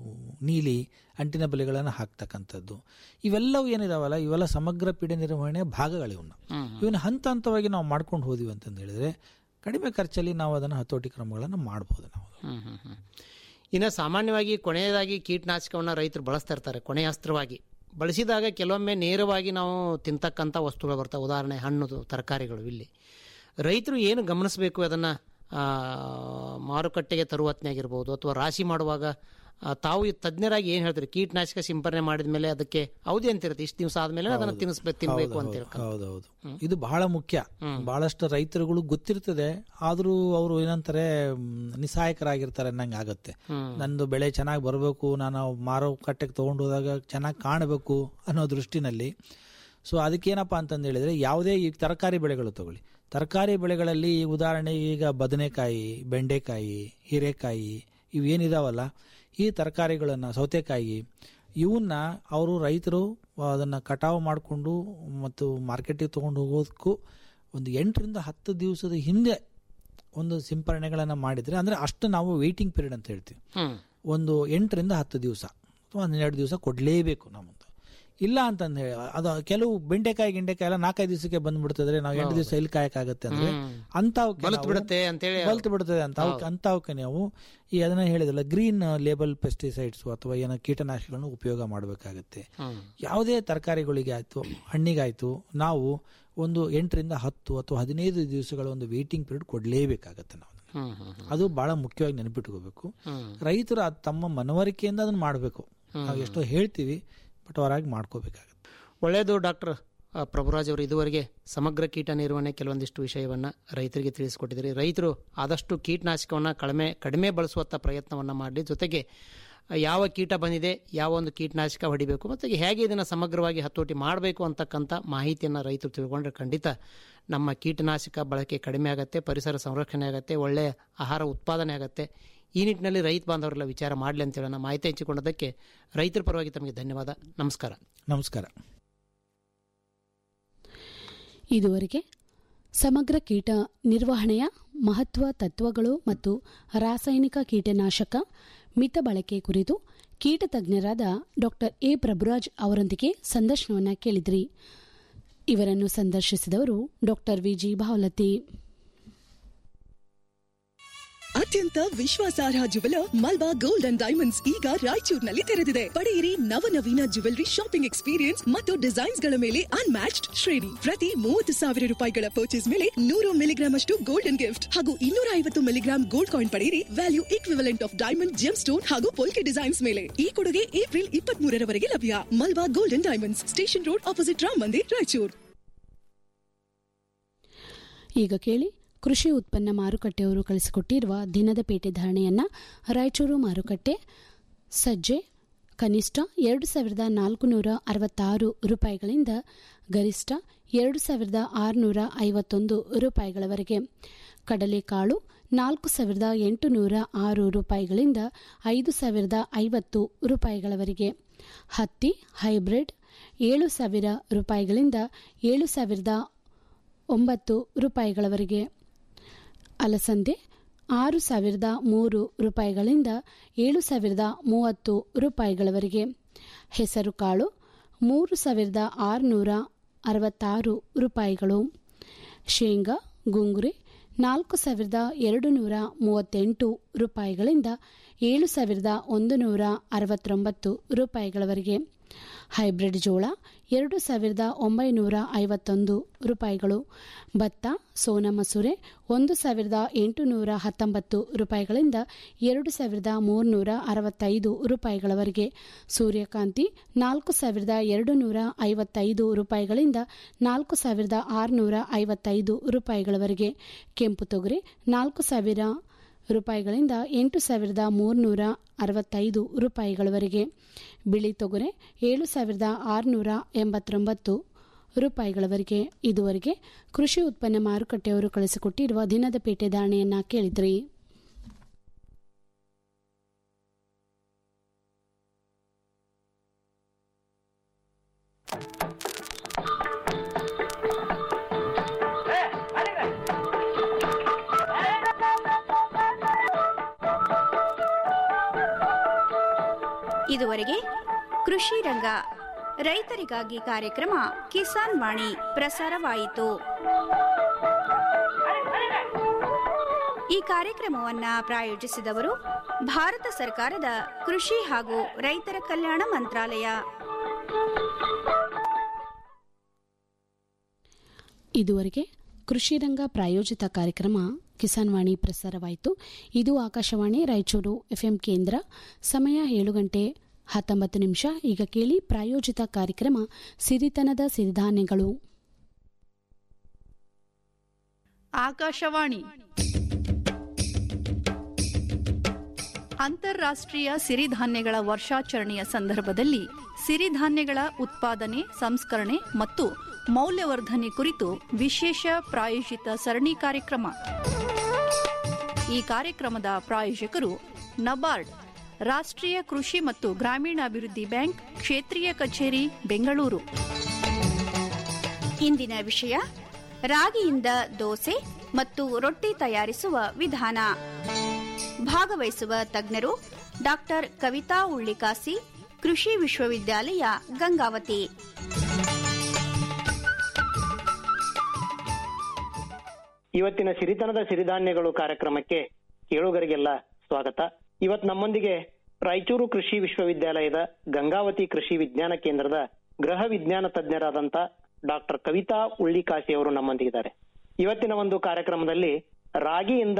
ನೀಲಿ ಅಂಟಿನ ಬಲೆಗಳನ್ನು ಹಾಕ್ತಕ್ಕಂಥದ್ದು ಇವೆಲ್ಲವೂ ಏನಿದಾವಲ್ಲ ಇವೆಲ್ಲ ಸಮಗ್ರ ಪೀಡೆ ನಿರ್ವಹಣೆಯ ಭಾಗಗಳು ಇವನ್ನ ಇವನ್ನ ಹಂತ ಹಂತವಾಗಿ ನಾವು ಮಾಡ್ಕೊಂಡು ಹೋದಿವಿ ಅಂತಂದು ಹೇಳಿದ್ರೆ ಕಡಿಮೆ ಖರ್ಚಲ್ಲಿ ನಾವು ಅದನ್ನು ಹತೋಟಿ ಕ್ರಮಗಳನ್ನು ಮಾಡ್ಬೋದು ನಾವು ಹ್ಮ್ ಹ್ಮ್ ಹ್ಮ್. ಇನ್ನು ಸಾಮಾನ್ಯವಾಗಿ ಕೊನೆಯದಾಗಿ ಕೀಟನಾಶಕವನ್ನ ರೈತರು ಬಳಸ್ತಾ ಇರ್ತಾರೆ ಕೊನೆಯ ಅಸ್ತ್ರವಾಗಿ ಬಳಸಿದಾಗ ಕೆಲವೊಮ್ಮೆ ನೇರವಾಗಿ ನಾವು ತಿಂತಕ್ಕಂಥ ವಸ್ತುಗಳು ಬರ್ತವೆ ಉದಾಹರಣೆ ಹಣ್ಣು ತರಕಾರಿಗಳು ಇಲ್ಲಿ ರೈತರು ಏನು ಗಮನಿಸಬೇಕು ಅದನ್ನ ಆ, ಮಾರುಕಟ್ಟೆಗೆ ತರುವತ್ನಾಗಿರ್ಬೋದು ಅಥವಾ ರಾಶಿ ಮಾಡುವಾಗ ಆ, ತಾವು ಈ ತಜ್ಞರಾಗಿ ಏನು ಹೇಳ್ತಾರೆ ಕೀಟನಾಶಕ ಸಿಂಪರಣೆ ಮಾಡಿದ ಮೇಲೆ ಅದಕ್ಕೆ ಅವಧಿ ಅಂತಿರುತ್ತೆ ಇಷ್ಟು ದಿವಸ ಆದ್ಮೇಲೆ ಅದನ್ನ ತಿನ್ನಿಸ್ಬೇಕು ತಿನ್ಬೇಕು ಅಂತ ಹೇಳ್ಕೊಂಡು ಹೌದೌದು ಇದು ಬಹಳ ಮುಖ್ಯ ಬಹಳಷ್ಟು ರೈತರುಗಳು ಗೊತ್ತಿರ್ತದೆ ಆದ್ರೂ ಅವರು ಏನಂತಾರೆ ಮ್, ನಿಸ್ಸಹಾಯಕರಾಗಿರ್ತಾರೆ ಅನ್ನಂಗೆ ಆಗತ್ತೆ ನಂದು ಬೆಳೆ ಚೆನ್ನಾಗಿ ಬರಬೇಕು ನಾನು ಮಾರುಕಟ್ಟೆಗೆ ತಗೊಂಡು ಹೋದಾಗ ಚೆನ್ನಾಗಿ ಕಾಣಬೇಕು ಅನ್ನೋ ದೃಷ್ಟಿನಲ್ಲಿ ಸೊ ಅದಕ್ಕೇನಪ್ಪ ಅಂತಂದು ಹೇಳಿದ್ರೆ ಯಾವುದೇ ಈ ತರಕಾರಿ ಬೆಳೆಗಳು ತಗೊಳ್ಳಿ ತರಕಾರಿ ಬೆಳೆಗಳಲ್ಲಿ ಈ ಉದಾಹರಣೆಗೆ ಈಗ ಬದನೆಕಾಯಿ ಬೆಂಡೆಕಾಯಿ ಹೀರೆಕಾಯಿ ಇವೇನಿದಾವಲ್ಲ ಈ ತರಕಾರಿಗಳನ್ನು ಸೌತೆಕಾಯಿ ಇವನ್ನ ಅವರು ರೈತರು ಅದನ್ನು ಕಟಾವು ಮಾಡಿಕೊಂಡು ಮತ್ತು ಮಾರ್ಕೆಟಿಗೆ ತೊಗೊಂಡು ಹೋಗೋದಕ್ಕೂ ಒಂದು ಎಂಟರಿಂದ ಹತ್ತು ದಿವಸದ ಹಿಂದೆ ಒಂದು ಸಿಂಪರಣೆಗಳನ್ನು ಮಾಡಿದರೆ ಅಂದರೆ ಅಷ್ಟು ನಾವು ವೆಯ್ಟಿಂಗ್ ಪೀರಿಯಡ್ ಅಂತ ಹೇಳ್ತೀವಿ ಹ್ಮ್ ಒಂದು ಎಂಟರಿಂದ ಹತ್ತು ದಿವಸ ಅಥವಾ ಹನ್ನೆರಡು ದಿವಸ ಕೊಡಲೇಬೇಕು ನಮ್ಮದು ಇಲ್ಲ ಅಂತಂದು ಹೇಳಿ ಅದು ಕೆಲವು ಬೆಂಡೆಕಾಯಿ ಗಿಂಡೆಕಾಯಿ ಎಲ್ಲ ನಾಲ್ಕೈದು ದಿವಸಕ್ಕೆ ಬಂದ್ಬಿಡ್ತದ್ರೆ ನಾವು ಎಂಟು ದಿವಸ ಎಲ್ಲಿ ಕಾಯಕ್ಕಾಗತ್ತೆ ಅಂದ್ರೆ ಅಂತವಕ್ಕೆ ಬಲ್ತ್ ನಾವು- ಬಿಡುತ್ತೆ ಅಂತೇಳಿ ಬಲ್ತ್ ಬಿಡ್ತದೆ ಅಂತ ಅವಕ್ಕೆ ಅಂತವಕ್ಕೆ ನಾವು ಈ ಅದನ್ನ ಹೇಳಿದಲ್ಲ ಗ್ರೀನ್ ಲೇಬಲ್ ಪೆಸ್ಟಿಸೈಡ್ಸ್ ಅಥವಾ ಏನೋ ಕೀಟನಾಶಕಗಳನ್ನು ಉಪಯೋಗ ಮಾಡಬೇಕಾಗತ್ತೆ ಹ್ಮ್ ಯಾವುದೇ ತರಕಾರಿಗಳಿಗೆ ಆಯ್ತು ಹಣ್ಣಿಗಾಯ್ತು ನಾವು ಒಂದು ಎಂಟರಿಂದ ಹತ್ತು ಅಥವಾ ಹದಿನೈದು ದಿವಸಗಳ ಒಂದು ವೇಟಿಂಗ್ ಪೀರಿಯಡ್ ಕೊಡಲೇಬೇಕಾಗತ್ತೆ ನಾವು ಅದನ್ನ. ಹ್ಮ್ ಹ್ಮ್ ಹ್ಮ್. ಅದು ಬಹಳ ಮುಖ್ಯವಾಗಿ ನೆನಪಿಟ್ಕೋಬೇಕು ಹ್ಮ್. ರೈತರು ಅದ್ ತಮ್ಮ ಮನವರಿಕೆಯಿಂದ ಅದನ್ನ ಮಾಡಬೇಕು ನಾವು ಎಷ್ಟೋ ಹೇಳ್ತೀವಿ ಬಟ್ ಅವರಾಗಿ ಮಾಡ್ಕೋಬೇಕಾಗುತ್ತೆ ಒಳ್ಳೆಯದು ಡಾಕ್ಟರ್ ಪ್ರಭುರಾಜ್ ಅವರು ಇದುವರೆಗೆ ಸಮಗ್ರ ಕೀಟ ನಿರ್ವಹಣೆ ಕೆಲವೊಂದಿಷ್ಟು ವಿಷಯವನ್ನು ರೈತರಿಗೆ ತಿಳಿಸಿಕೊಟ್ಟಿದ್ದೀರಿ ರೈತರು ಆದಷ್ಟು ಕೀಟನಾಶಕವನ್ನು ಕಡಿಮೆ ಕಡಿಮೆ ಬಳಸುವತ್ತ ಪ್ರಯತ್ನವನ್ನು ಮಾಡಲಿ ಜೊತೆಗೆ ಯಾವ ಕೀಟ ಬಂದಿದೆ ಯಾವ ಒಂದು ಕೀಟನಾಶಕ ಹೊಡಿಬೇಕು ಮತ್ತು ಹೇಗೆ ಇದನ್ನು ಸಮಗ್ರವಾಗಿ ಹತೋಟಿ ಮಾಡಬೇಕು ಅಂತಕ್ಕಂಥ ಮಾಹಿತಿಯನ್ನು ರೈತರು ತಿಳ್ಕೊಂಡ್ರೆ ಖಂಡಿತ ನಮ್ಮ ಕೀಟನಾಶಕ ಬಳಕೆ ಕಡಿಮೆ ಆಗುತ್ತೆ ಪರಿಸರ ಸಂರಕ್ಷಣೆ ಆಗುತ್ತೆ ಒಳ್ಳೆಯ ಆಹಾರ ಉತ್ಪಾದನೆ ಆಗುತ್ತೆ ಈ ನಿಟ್ಟಿನಲ್ಲಿ ರೈತ ಬಾಂಧವರೆಲ್ಲ ವಿಚಾರ ಮಾಡಲಿ ಅಂತೇಳಿ ನಾನು ಮಾಹಿತಿ ಹಂಚಿಕೊಂಡದಕ್ಕೆ ರೈತರ ಪರವಾಗಿ ತಮಗೆ ಧನ್ಯವಾದ ನಮಸ್ಕಾರ ನಮಸ್ಕಾರ ಇದುವರೆಗೆ ಸಮಗ್ರ ಕೀಟ ನಿರ್ವಹಣೆಯ ಮಹತ್ವ ತತ್ವಗಳು ಮತ್ತು ರಾಸಾಯನಿಕ ಕೀಟನಾಶಕ ಮಿತ ಬಳಕೆ ಕುರಿತು ಕೀಟ ತಜ್ಞರಾದ ಡಾಕ್ಟರ್ ಎ ಪ್ರಭುರಾಜ್ ಅವರೊಂದಿಗೆ ಸಂದರ್ಶನವನ್ನು ಕೇಳಿದ್ರಿ ಇವರನ್ನು ಸಂದರ್ಶಿಸಿದವರು ಡಾಕ್ಟರ್ ವಿಜಿ ಭಾವಲತಿ ಅತ್ಯಂತ ವಿಶ್ವಾಸಾರ್ಹ jeweller Malabar gold and diamonds ಈಗ ರಾಯಚೂರಿನಲ್ಲಿ ತೆರೆದಿದೆ ಪಡೆಯಿರಿ ನವನವೀನ ಜುವೆಲರಿ ಶಾಪಿಂಗ್ ಎಕ್ಸ್ಪೀರಿಯನ್ಸ್ ಮತ್ತು ಡಿಸೈನ್ಸ್ ಗಳ ಮೇಲೆ ಅನ್ಮ್ಯಾಚ್ಡ್ ಶ್ರೇಣಿ ಪ್ರತಿ ಮೂವತ್ತು ಸಾವಿರ ರೂಪಾಯಿಗಳ ಪರ್ಚೇಸ್ ಮೇಲೆ ನೂರು ಮಿಲಿಗ್ರಾಮ್ ಅಷ್ಟು ಗೋಲ್ಡನ್ ಗಿಫ್ಟ್ ಹಾಗೂ ಇನ್ನೂರ ಐವತ್ತು ಮಿಲಿಗ್ರಾಮ್ ಗೋಲ್ಡ್ ಕಾಯಿನ್ ಪಡೆಯಿರಿ value equivalent of diamond gem stone ಹಾಗೂ ಪೊಲ್ಕೆ ಡಿಸೈನ್ಸ್ ಮೇಲೆ ಈ ಕೊಡುಗೆ ಏಪ್ರಿಲ್ ಇಪ್ಪತ್ತ್ ಮೂರರವರೆಗೆ ಲಭ್ಯ Malabar golden diamonds station road opposite Ram Mandir Raichur ಈಗ ಕೇಳಿ ಕೃಷಿ ಉತ್ಪನ್ನ ಮಾರುಕಟ್ಟೆಯವರು ಕಳಿಸಿಕೊಟ್ಟಿರುವ ದಿನದ ಪೇಟೆ ಧಾರಣೆಯನ್ನ ರಾಯಚೂರು ಮಾರುಕಟ್ಟೆ ಸಜ್ಜೆ ಕನಿಷ್ಠ ಎರಡು ಸಾವಿರದ ನಾಲ್ಕುನೂರ ಅರವತ್ತಾರು ರೂಪಾಯಿಗಳಿಂದ ಗರಿಷ್ಠ ಎರಡು ಸಾವಿರದ ಆರುನೂರ ಐವತ್ತೊಂದು ರೂಪಾಯಿಗಳವರೆಗೆ ಕಡಲೆಕಾಳು ನಾಲ್ಕು ಸಾವಿರದ ಎಂಟುನೂರ ಆರು ರೂಪಾಯಿಗಳಿಂದ ಐದು ಸಾವಿರದ ಐವತ್ತು ರೂಪಾಯಿಗಳವರೆಗೆ ಹತ್ತಿ ಹೈಬ್ರಿಡ್ ಏಳು ಸಾವಿರ ರೂಪಾಯಿಗಳಿಂದ ಏಳು ಸಾವಿರದ ಒಂಬತ್ತು ರೂಪಾಯಿಗಳವರೆಗೆ ಅಲಸಂದೆ ಆರು ಸಾವಿರದ ಮೂರು ರೂಪಾಯಿಗಳಿಂದ ಏಳು ಸಾವಿರದ ಮೂವತ್ತು ರೂಪಾಯಿಗಳವರೆಗೆ ಹೆಸರುಕಾಳು ಮೂರು ಸಾವಿರದ ಆರುನೂರ ಅರವತ್ತಾರು ರೂಪಾಯಿಗಳು ಶೇಂಗಾ ಗುಂಗುರಿ ನಾಲ್ಕು ಸಾವಿರದ ಎರಡು ನೂರ ಮೂವತ್ತೆಂಟು ರೂಪಾಯಿಗಳಿಂದ ಏಳು ಸಾವಿರದ ಒಂದು ನೂರ ಅರವತ್ತೊಂಬತ್ತು ರೂಪಾಯಿಗಳವರೆಗೆ ಹೈಬ್ರಿಡ್ ಜೋಳ ಎರಡು ಸಾವಿರದ ಒಂಬೈನೂರ ಐವತ್ತೊಂದು ರೂಪಾಯಿಗಳು ಭತ್ತ ಸೋನಾ ಮಸೂರೆ ಒಂದು ಸಾವಿರದ ಎಂಟುನೂರ ಹತ್ತೊಂಬತ್ತು ರೂಪಾಯಿಗಳಿಂದ ಎರಡು ಸಾವಿರದ ಮೂರುನೂರ ಅರವತ್ತೈದು ರೂಪಾಯಿಗಳವರೆಗೆ ಸೂರ್ಯಕಾಂತಿ ನಾಲ್ಕು ಸಾವಿರದ ಎರಡು ನೂರ ಐವತ್ತೈದು ರೂಪಾಯಿಗಳಿಂದ ನಾಲ್ಕು ಸಾವಿರದ ಆರುನೂರ ಐವತ್ತೈದು ರೂಪಾಯಿಗಳವರೆಗೆ ಕೆಂಪು ತೊಗರಿ ನಾಲ್ಕು ಸಾವಿರ ರೂಪಾಯಿಗಳಿಂದ ಎಂಟು ಸಾವಿರದ ಮೂರುನೂರ ಅರವತ್ತೈದು ರೂಪಾಯಿಗಳವರೆಗೆ ಬಿಳಿ ತೊಗರೆ ಏಳು ಸಾವಿರದ ಆರುನೂರ ಎಂಬತ್ತೊಂಬತ್ತು ರೂಪಾಯಿಗಳವರೆಗೆ ಇದುವರೆಗೆ ಕೃಷಿ ಉತ್ಪನ್ನ ಮಾರುಕಟ್ಟೆಯವರು ಕಳಿಸಿಕೊಟ್ಟಿರುವ ದಿನದ ಪೇಟೆ ದಾಣೆಯನ್ನ ಕೇಳಿದ್ರಿ ಇದುವರೆಗೆ ಕೃಷಿ ರಂಗ ರೈತರಿಗಾಗಿ ಕಾರ್ಯಕ್ರಮ ಕಿಸಾನ್ ವಾಣಿ ಪ್ರಸಾರವಾಯಿತು ಈ ಕಾರ್ಯಕ್ರಮವನ್ನ ಪ್ರಾಯೋಜಿಸಿದವರು ಭಾರತ ಸರ್ಕಾರದ ಕೃಷಿ ಹಾಗೂ ರೈತರ ಕಲ್ಯಾಣ ಮಂತ್ರಾಲಯ ಇದುವರೆಗೆ ಕೃಷಿ ರಂಗ ಪ್ರಾಯೋಜಿತ ಕಾರ್ಯಕ್ರಮ ಕಿಸಾನ್ ವಾಣಿ ಪ್ರಸಾರವಾಯಿತು ಇದು ಆಕಾಶವಾಣಿ ರಾಯಚೂರು ಎಫ್ಎಂ ಕೇಂದ್ರ ಸಮಯ ಏಳು ಗಂಟೆ ಹತ್ತೊಂಬತ್ತು ನಿಮಿಷ ಈಗ ಕೇಳಿ ಪ್ರಾಯೋಜಿತ ಕಾರ್ಯಕ್ರಮ ಸಿರಿತನದ ಸಿರಿಧಾನ್ಯಗಳು ಆಕಾಶವಾಣಿ ಅಂತಾರಾಷ್ಟ್ರೀಯ ಸಿರಿಧಾನ್ಯಗಳ ವರ್ಷಾಚರಣೆಯ ಸಂದರ್ಭದಲ್ಲಿ ಸಿರಿಧಾನ್ಯಗಳ ಉತ್ಪಾದನೆ ಸಂಸ್ಕರಣೆ ಮತ್ತು ಮೌಲ್ಯವರ್ಧನೆ ಕುರಿತು ವಿಶೇಷ ಪ್ರಾಯೋಜಿತ ಸರಣಿ ಕಾರ್ಯಕ್ರಮ ಈ ಕಾರ್ಯಕ್ರಮದ ಪ್ರಾಯೋಜಕರು ನಬಾರ್ಡ್ ರಾಷ್ಟ್ರೀಯ ಕೃಷಿ ಮತ್ತು ಗ್ರಾಮೀಣಾಭಿವೃದ್ಧಿ ಬ್ಯಾಂಕ್ ಕ್ಷೇತ್ರೀಯ ಕಚೇರಿ ಬೆಂಗಳೂರು ಇಂದಿನ ವಿಷಯ ರಾಗಿಯಿಂದ ದೋಸೆ ಮತ್ತು ರೊಟ್ಟಿ ತಯಾರಿಸುವ ವಿಧಾನ ಭಾಗವಹಿಸುವ ತಜ್ಞರು ಡಾಕ್ಟರ್ ಕವಿತಾ ಉಳ್ಳಿಕಾಸಿ ಕೃಷಿ ವಿಶ್ವವಿದ್ಯಾಲಯ ಗಂಗಾವತಿ ಇವತ್ತಿನ ಸಿರಿತನದ ಸಿರಿಧಾನ್ಯಗಳು ಕಾರ್ಯಕ್ರಮಕ್ಕೆ ಕೇಳುಗರಿಗೆಲ್ಲ ಸ್ವಾಗತ ಇವತ್ತು ನಮ್ಮೊಂದಿಗೆ ರಾಯಚೂರು ಕೃಷಿ ವಿಶ್ವವಿದ್ಯಾಲಯದ ಗಂಗಾವತಿ ಕೃಷಿ ವಿಜ್ಞಾನ ಕೇಂದ್ರದ ಗೃಹ ವಿಜ್ಞಾನ ತಜ್ಞರಾದಂತ ಡಾಕ್ಟರ್ ಕವಿತಾ ಉಳ್ಳಿಕಾಸಿ ಅವರು ನಮ್ಮೊಂದಿಗಿದ್ದಾರೆ ಇವತ್ತಿನ ಒಂದು ಕಾರ್ಯಕ್ರಮದಲ್ಲಿ ರಾಗಿಯಿಂದ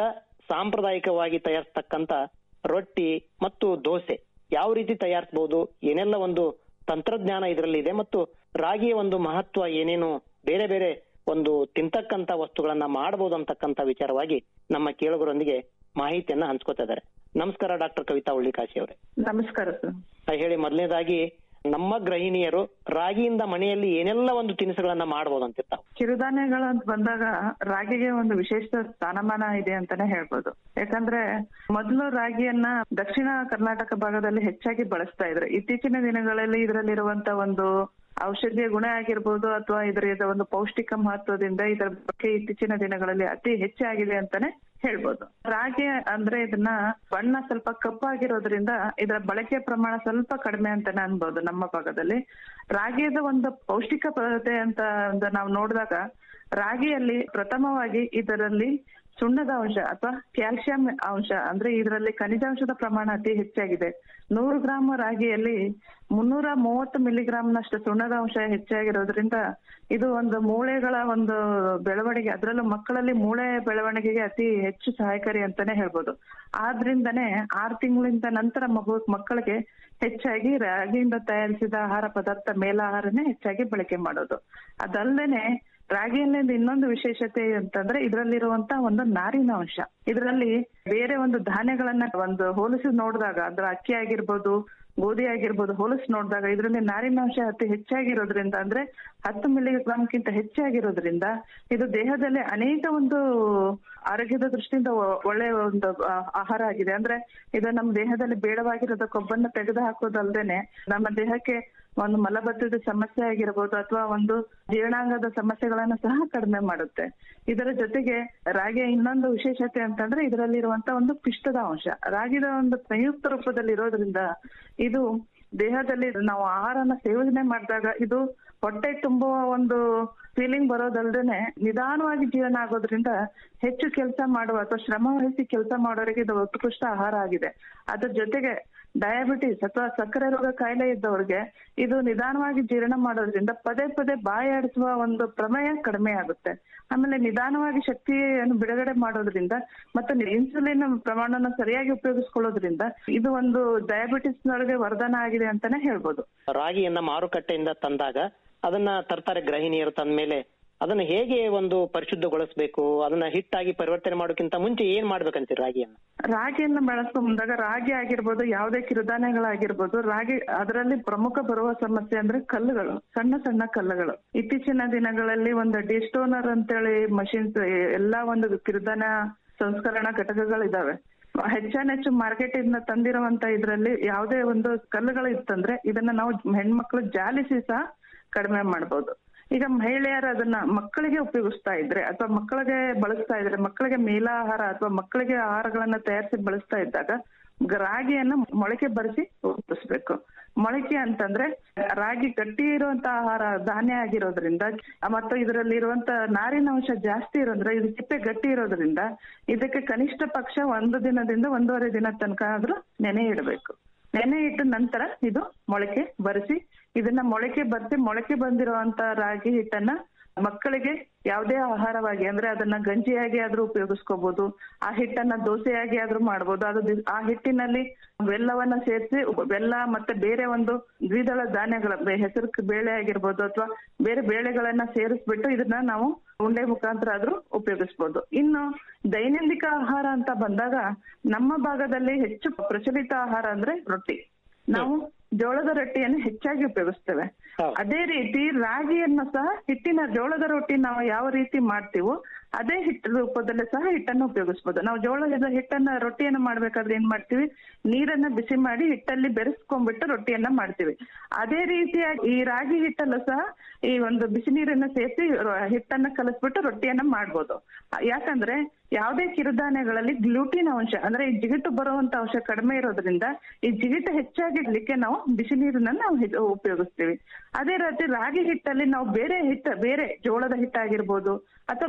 ಸಾಂಪ್ರದಾಯಿಕವಾಗಿ ತಯಾರಿಸ್ತಕ್ಕಂತ ರೊಟ್ಟಿ ಮತ್ತು ದೋಸೆ ಯಾವ ರೀತಿ ತಯಾರಿಸಬಹುದು ಏನೆಲ್ಲ ಒಂದು ತಂತ್ರಜ್ಞಾನ ಇದರಲ್ಲಿ ಇದೆ ಮತ್ತು ರಾಗಿಯ ಒಂದು ಮಹತ್ವ ಏನೇನು ಬೇರೆ ಬೇರೆ ಒಂದು ತಿಂತಕ್ಕಂತ ವಸ್ತುಗಳನ್ನ ಮಾಡಬಹುದು ಅಂತಕ್ಕಂತ ವಿಚಾರವಾಗಿ ನಮ್ಮ ಕೇಳುಗರೊಂದಿಗೆ ಮಾಹಿತಿಯನ್ನ ಹಂಚ್ಕೋತಾ ಇದ್ದಾರೆ ನಮಸ್ಕಾರ ಡಾಕ್ಟರ್ ಕವಿತಾ ಉಳ್ಳಿಕಾಶಿ ಅವರೇ ನಮಸ್ಕಾರ ಸರ್ ಆ, ಹೇಳಿ ಮೊದಲನೇದಾಗಿ ನಮ್ಮ ಗೃಹಿಣಿಯರು ರಾಗಿಯಿಂದ ಮನೆಯಲ್ಲಿ ಏನೆಲ್ಲ ಒಂದು ತಿನಿಸುಗಳನ್ನ ಮಾಡಬಹುದು ಅಂತಿರ್ತಾವ ಕಿರುಧಾನ್ಯಗಳು ಅಂತ ಬಂದಾಗ ರಾಗಿಗೆ ಒಂದು ವಿಶೇಷ ಸ್ಥಾನಮಾನ ಇದೆ ಅಂತಾನೆ ಹೇಳ್ಬೋದು ಯಾಕಂದ್ರೆ ಮೊದಲು ರಾಗಿಯನ್ನ ದಕ್ಷಿಣ ಕರ್ನಾಟಕ ಭಾಗದಲ್ಲಿ ಹೆಚ್ಚಾಗಿ ಬಳಸ್ತಾ ಇದ್ರು ಇತ್ತೀಚಿನ ದಿನಗಳಲ್ಲಿ ಇದರಲ್ಲಿರುವಂತ ಒಂದು ಔಷಧೀಯ ಗುಣ ಆಗಿರ್ಬೋದು ಅಥವಾ ಇದರ ಒಂದು ಪೌಷ್ಟಿಕ ಮಹತ್ವದಿಂದ ಇದರ ಬಗ್ಗೆ ಇತ್ತೀಚಿನ ದಿನಗಳಲ್ಲಿ ಅತಿ ಹೆಚ್ಚಾಗಿದೆ ಅಂತಾನೆ ಹೇಳ್ಬೋದು ರಾಗಿ ಅಂದ್ರೆ ಇದನ್ನ ಬಣ್ಣ ಸ್ವಲ್ಪ ಕಪ್ಪಾಗಿರೋದ್ರಿಂದ ಇದರ ಬಳಕೆ ಪ್ರಮಾಣ ಸ್ವಲ್ಪ ಕಡಿಮೆ ಅಂತಾನೆ ಅನ್ಬೋದು ನಮ್ಮ ಭಾಗದಲ್ಲಿ ರಾಗಿಯದ ಒಂದು ಪೌಷ್ಟಿಕತೆ ಅಂತ ಒಂದು ನಾವು ನೋಡಿದಾಗ ರಾಗಿಯಲ್ಲಿ ಪ್ರಥಮವಾಗಿ ಇದರಲ್ಲಿ ಸುಣ್ಣದ ಅಂಶ ಅಥವಾ ಕ್ಯಾಲ್ಸಿಯಂ ಅಂಶ ಅಂದ್ರೆ ಇದರಲ್ಲಿ ಖನಿಜಾಂಶದ ಪ್ರಮಾಣ ಅತಿ ಹೆಚ್ಚಾಗಿದೆ ನೂರು ಗ್ರಾಮ್ ರಾಗಿಯಲ್ಲಿ ಮುನ್ನೂರ ಮೂವತ್ತು ಮಿಲಿಗ್ರಾಂನಷ್ಟು ಸುಣ್ಣದ ಅಂಶ ಹೆಚ್ಚಾಗಿರೋದ್ರಿಂದ ಇದು ಒಂದು ಮೂಳೆಗಳ ಒಂದು ಬೆಳವಣಿಗೆ ಅದರಲ್ಲೂ ಮಕ್ಕಳಲ್ಲಿ ಮೂಳೆ ಬೆಳವಣಿಗೆಗೆ ಅತಿ ಹೆಚ್ಚು ಸಹಾಯಕಾರಿ ಅಂತಾನೆ ಹೇಳ್ಬೋದು ಆದ್ರಿಂದನೇ ಆರು ತಿಂಗಳಿಂದ ನಂತರ ಮಗು ಮಕ್ಕಳಿಗೆ ಹೆಚ್ಚಾಗಿ ರಾಗಿಯಿಂದ ತಯಾರಿಸಿದ ಆಹಾರ ಪದಾರ್ಥ ಮೇಲಾಹಾರನೇ ಹೆಚ್ಚಾಗಿ ಬಳಕೆ ಮಾಡೋದು ಅದಲ್ಲದೆ ರಾಗಿಯಲ್ಲಿ ಇನ್ನೊಂದು ವಿಶೇಷತೆ ಅಂತಂದ್ರೆ ಇದರಲ್ಲಿರುವಂತ ಒಂದು ನಾರಿನ ಅಂಶ ಇದರಲ್ಲಿ ಬೇರೆ ಒಂದು ಧಾನ್ಯಗಳನ್ನ ಒಂದು ಹೋಲಿಸಿ ನೋಡಿದಾಗ ಅಂದ್ರೆ ಅಕ್ಕಿ ಆಗಿರ್ಬೋದು ಗೋಧಿ ಆಗಿರ್ಬೋದು ಹೋಲಿಸಿ ನೋಡಿದಾಗ ಇದರಲ್ಲಿ ನಾರಿನಾಂಶ ಅತಿ ಹೆಚ್ಚಾಗಿರೋದ್ರಿಂದ ಅಂದ್ರೆ ಹತ್ತು ಮಿಲಿಗ್ರಾಮ್ಗಿಂತ ಹೆಚ್ಚಾಗಿರೋದ್ರಿಂದ ಇದು ದೇಹದಲ್ಲಿ ಅನೇಕ ಒಂದು ಆರೋಗ್ಯದ ದೃಷ್ಟಿಯಿಂದ ಒ- ಒಳ್ಳೆಯ ಒಂದು ಆ, ಆಹಾರ ಆಗಿದೆ ಅಂದ್ರೆ ಇದು ನಮ್ಮ ದೇಹದಲ್ಲಿ ಬೇಡವಾಗಿರೋದ ಕೊಬ್ಬನ್ನ ತೆಗೆದು ಹಾಕೋದಲ್ದೇನೆ ನಮ್ಮ ದೇಹಕ್ಕೆ ಒಂದು ಮಲಬದ್ಧದ ಸಮಸ್ಯೆ ಆಗಿರ್ಬೋದು ಅಥವಾ ಒಂದು ಜೀರ್ಣಾಂಗದ ಸಮಸ್ಯೆಗಳನ್ನ ಸಹ ಕಡಿಮೆ ಮಾಡುತ್ತೆ ಇದರ ಜೊತೆಗೆ ರಾಗಿಯ ಇನ್ನೊಂದು ವಿಶೇಷತೆ ಅಂತಂದ್ರೆ ಇದರಲ್ಲಿರುವಂತ ಒಂದು ಪಿಷ್ಟದ ಅಂಶ ರಾಗಿದ ಒಂದು ಸಂಯುಕ್ತ ರೂಪದಲ್ಲಿ ಇರೋದ್ರಿಂದ ಇದು ದೇಹದಲ್ಲಿ ನಾವು ಆಹಾರನ ಸೇವನೆ ಮಾಡಿದಾಗ ಇದು ಹೊಟ್ಟೆ ತುಂಬುವ ಒಂದು ಫೀಲಿಂಗ್ ಬರೋದಲ್ದೇನೆ ನಿಧಾನವಾಗಿ ಜೀವನ ಆಗೋದ್ರಿಂದ ಹೆಚ್ಚು ಕೆಲಸ ಮಾಡುವ ಅಥವಾ ಶ್ರಮ ವಹಿಸಿ ಕೆಲಸ ಮಾಡೋರಿಗೆ ಇದು ಉತ್ಕೃಷ್ಟ ಆಹಾರ ಆಗಿದೆ ಅದ್ರ ಜೊತೆಗೆ ಡಯಾಬಿಟಿಸ್ ಅಥವಾ ಸಕ್ಕರೆ ರೋಗ ಕಾಯಿಲೆ ಇದ್ದವ್ರಿಗೆ ಇದು ನಿಧಾನವಾಗಿ ಜೀರ್ಣ ಮಾಡೋದ್ರಿಂದ ಪದೇ ಪದೇ ಬಾಯಾಡಿಸುವ ಒಂದು ಪ್ರಮೇಯ ಕಡಿಮೆ ಆಗುತ್ತೆ ಆಮೇಲೆ ನಿಧಾನವಾಗಿ ಶಕ್ತಿಯನ್ನು ಬಿಡುಗಡೆ ಮಾಡೋದ್ರಿಂದ ಮತ್ತೆ ಇನ್ಸುಲಿನ್ ಪ್ರಮಾಣನ ಸರಿಯಾಗಿ ಉಪಯೋಗಿಸ್ಕೊಳ್ಳೋದ್ರಿಂದ ಇದು ಒಂದು ಡಯಾಬಿಟಿಸ್ ನವರಿಗೆ ವರದಾನ ಆಗಿದೆ ಅಂತಾನೆ ಹೇಳ್ಬೋದು ರಾಗಿಯನ್ನ ಮಾರುಕಟ್ಟೆಯಿಂದ ತಂದಾಗ ಅದನ್ನ ತರ್ತಾರೆ ಗೃಹಿಣಿಯರು ತಂದ ಮೇಲೆ ಅದನ್ನ ಹೇಗೆ ಒಂದು ಪರಿಶುದ್ಧಗೊಳಿಸಬೇಕು ಅದನ್ನ ಹಿಟ್ಟಾಗಿ ಪರಿವರ್ತನೆ ಮಾಡೋಕ್ಕಿಂತ ಮುಂಚೆ ಏನ್ ಮಾಡ್ಬೇಕಂತೀರಿ ರಾಗಿಯನ್ನ ರಾಗಿಯನ್ನ ಬೆಳೆಸ್ಕೊಂಡ್ ಬಂದಾಗ ರಾಗಿ ಆಗಿರ್ಬೋದು ಯಾವುದೇ ಕಿರುಧಾನ್ಯಗಳಾಗಿರ್ಬೋದು ರಾಗಿ ಅದರಲ್ಲಿ ಪ್ರಮುಖ ಬರುವ ಸಮಸ್ಯೆ ಅಂದ್ರೆ ಕಲ್ಲುಗಳು ಸಣ್ಣ ಸಣ್ಣ ಕಲ್ಲುಗಳು ಇತ್ತೀಚಿನ ದಿನಗಳಲ್ಲಿ ಒಂದು ಡಿಸ್ಟೋನರ್ ಅಂತೇಳಿ ಮಷಿನ್ಸ್ ಎಲ್ಲಾ ಒಂದು ಕಿರುಧಾನ್ಯ ಸಂಸ್ಕರಣಾ ಘಟಕಗಳಿದಾವೆ ಹೆಚ್ಚಾನೆಚ್ಚು ಮಾರ್ಕೆಟ್ ಇಂದ ತಂದಿರುವಂತ ಇದ್ರಲ್ಲಿ ಯಾವುದೇ ಒಂದು ಕಲ್ಲುಗಳು ಇತ್ತಂದ್ರೆ ಇದನ್ನ ನಾವು ಹೆಣ್ಮಕ್ಳು ಜಾಲಿಸಿ ಸಹ ಕಡಿಮೆ ಮಾಡ್ಬೋದು ಈಗ ಮಹಿಳೆಯರು ಅದನ್ನ ಮಕ್ಕಳಿಗೆ ಉಪಯೋಗಿಸ್ತಾ ಇದ್ರೆ ಅಥವಾ ಮಕ್ಕಳಿಗೆ ಬಳಸ್ತಾ ಇದ್ರೆ ಮಕ್ಕಳಿಗೆ ಮೇಲಾಹಾರ ಅಥವಾ ಮಕ್ಕಳಿಗೆ ಆಹಾರಗಳನ್ನ ತಯಾರಿಸಿ ಬಳಸ್ತಾ ಇದ್ದಾಗ ಗ- ರಾಗಿಯನ್ನ ಮೊಳಕೆ ಬರಿಸಿ ಉಪಯೋಗಿಸ್ಬೇಕು ಮೊಳಕೆ ಅಂತಂದ್ರೆ ರಾಗಿ ಗಟ್ಟಿ ಇರುವಂತ ಆಹಾರ ಧಾನ್ಯ ಆಗಿರೋದ್ರಿಂದ ಮತ್ತು ಇದರಲ್ಲಿ ಇರುವಂತ ನಾರಿನಾಂಶ ಜಾಸ್ತಿ ಇರೋದ್ರೆ ಇದು ಸಿಪ್ಪೆ ಗಟ್ಟಿ ಇರೋದ್ರಿಂದ ಇದಕ್ಕೆ ಕನಿಷ್ಠ ಪಕ್ಷ ಒಂದು ದಿನದಿಂದ ಒಂದೂವರೆ ದಿನ ತನಕ ಆದ್ರೂ ನೆನೆ ಇಡಬೇಕು ನೆನೆ ಇಟ್ಟ ನಂತರ ಇದು ಮೊಳಕೆ ಬರಿಸಿ ಇದನ್ನ ಮೊಳಕೆ ಬರ್ಸಿ ಮೊಳಕೆ ಬಂದಿರುವಂತ ರಾಗಿ ಹಿಟ್ಟನ್ನ ಮಕ್ಕಳಿಗೆ ಯಾವುದೇ ಆಹಾರವಾಗಿ ಅಂದ್ರೆ ಅದನ್ನ ಗಂಜಿಯಾಗಿ ಆದ್ರೂ ಉಪಯೋಗಿಸ್ಕೋಬಹುದು ಆ ಹಿಟ್ಟನ್ನ ದೋಸೆಯಾಗಿ ಆದ್ರೂ ಮಾಡ್ಬೋದು ಅದು ದಿ- ಆ ಹಿಟ್ಟಿನಲ್ಲಿ ಬೆಲ್ಲವನ್ನ ಸೇರಿಸಿ ಬೆಲ್ಲ ಮತ್ತೆ ಬೇರೆ ಒಂದು ದ್ವಿದಳ ಧಾನ್ಯಗಳ ಬೆ- ಹೆಸರು ಬೇಳೆ ಆಗಿರ್ಬೋದು ಅಥವಾ ಬೇರೆ ಬೇಳೆಗಳನ್ನ ಸೇರಿಸ್ಬಿಟ್ಟು ಇದನ್ನ ನಾವು ಉಂಡೆ ಮುಖಾಂತರ ಆದ್ರೂ ಉಪಯೋಗಿಸ್ಬೋದು ಇನ್ನು ದೈನಂದಿಕ ಆಹಾರ ಅಂತ ಬಂದಾಗ ನಮ್ಮ ಭಾಗದಲ್ಲಿ ಹೆಚ್ಚು ಪ್ರಚಲಿತ ಆಹಾರ ಅಂದ್ರೆ ರೊಟ್ಟಿ ನಾವು ಜೋಳದ ರೊಟ್ಟಿಯನ್ನು ಹೆಚ್ಚಾಗಿ ಉಪಯೋಗಿಸ್ತೇವೆ ಹೌದು. ಅದೇ ರೀತಿ ರಾಗಿಯನ್ನು ಸಹ ಹಿಟ್ಟಿನ ಜೋಳದ ರೊಟ್ಟಿ ನಾವು ಯಾವ ರೀತಿ ಮಾಡ್ತೀವೋ ಅದೇ ಹಿಟ್ಟು ರೂಪದಲ್ಲಿ ಸಹ ಹಿಟ್ಟನ್ನು ಉಪಯೋಗಿಸ್ಬೋದು ನಾವು ಜೋಳದ ಹಿಟ್ಟನ್ನ ರೊಟ್ಟಿಯನ್ನ ಮಾಡ್ಬೇಕಾದ್ರೆ ಏನ್ ಮಾಡ್ತೀವಿ ನೀರನ್ನ ಬಿಸಿ ಮಾಡಿ ಹಿಟ್ಟಲ್ಲಿ ಬೆರೆಸ್ಕೊಂಡ್ಬಿಟ್ಟು ರೊಟ್ಟಿಯನ್ನ ಮಾಡ್ತೀವಿ ಅದೇ ರೀತಿಯಾಗಿ ಈ ರಾಗಿ ಹಿಟ್ಟಲ್ಲೂ ಸಹ ಈ ಒಂದು ಬಿಸಿ ನೀರನ್ನ ಸೇರಿಸಿ ಹಿಟ್ಟನ್ನ ಕಲಸ್ಬಿಟ್ಟು ರೊಟ್ಟಿಯನ್ನ ಮಾಡ್ಬೋದು ಯಾಕಂದ್ರೆ ಯಾವುದೇ ಕಿರುಧಾನ್ಯಗಳಲ್ಲಿ ಗ್ಲೂಟಿನ್ ಅಂಶ ಅಂದ್ರೆ ಈ ಜಿಗಿಟು ಬರುವಂತ ಅಂಶ ಕಡಿಮೆ ಇರೋದ್ರಿಂದ ಈ ಜಿಗಿಟು ಹೆಚ್ಚಾಗಿರ್ಲಿಕ್ಕೆ ನಾವು ಬಿಸಿ ನೀರನ್ನ ನಾವು ಹೆ- ಉಪಯೋಗಿಸ್ತೀವಿ ಅದೇ ರೀತಿ ರಾಗಿ ಹಿಟ್ಟಲ್ಲಿ ನಾವು ಬೇರೆ ಹಿಟ್ಟ ಬೇರೆ ಜೋಳದ ಹಿಟ್ಟಾಗಿರ್ಬೋದು ಅಥವಾ ಬೇರೆ ಕಿರು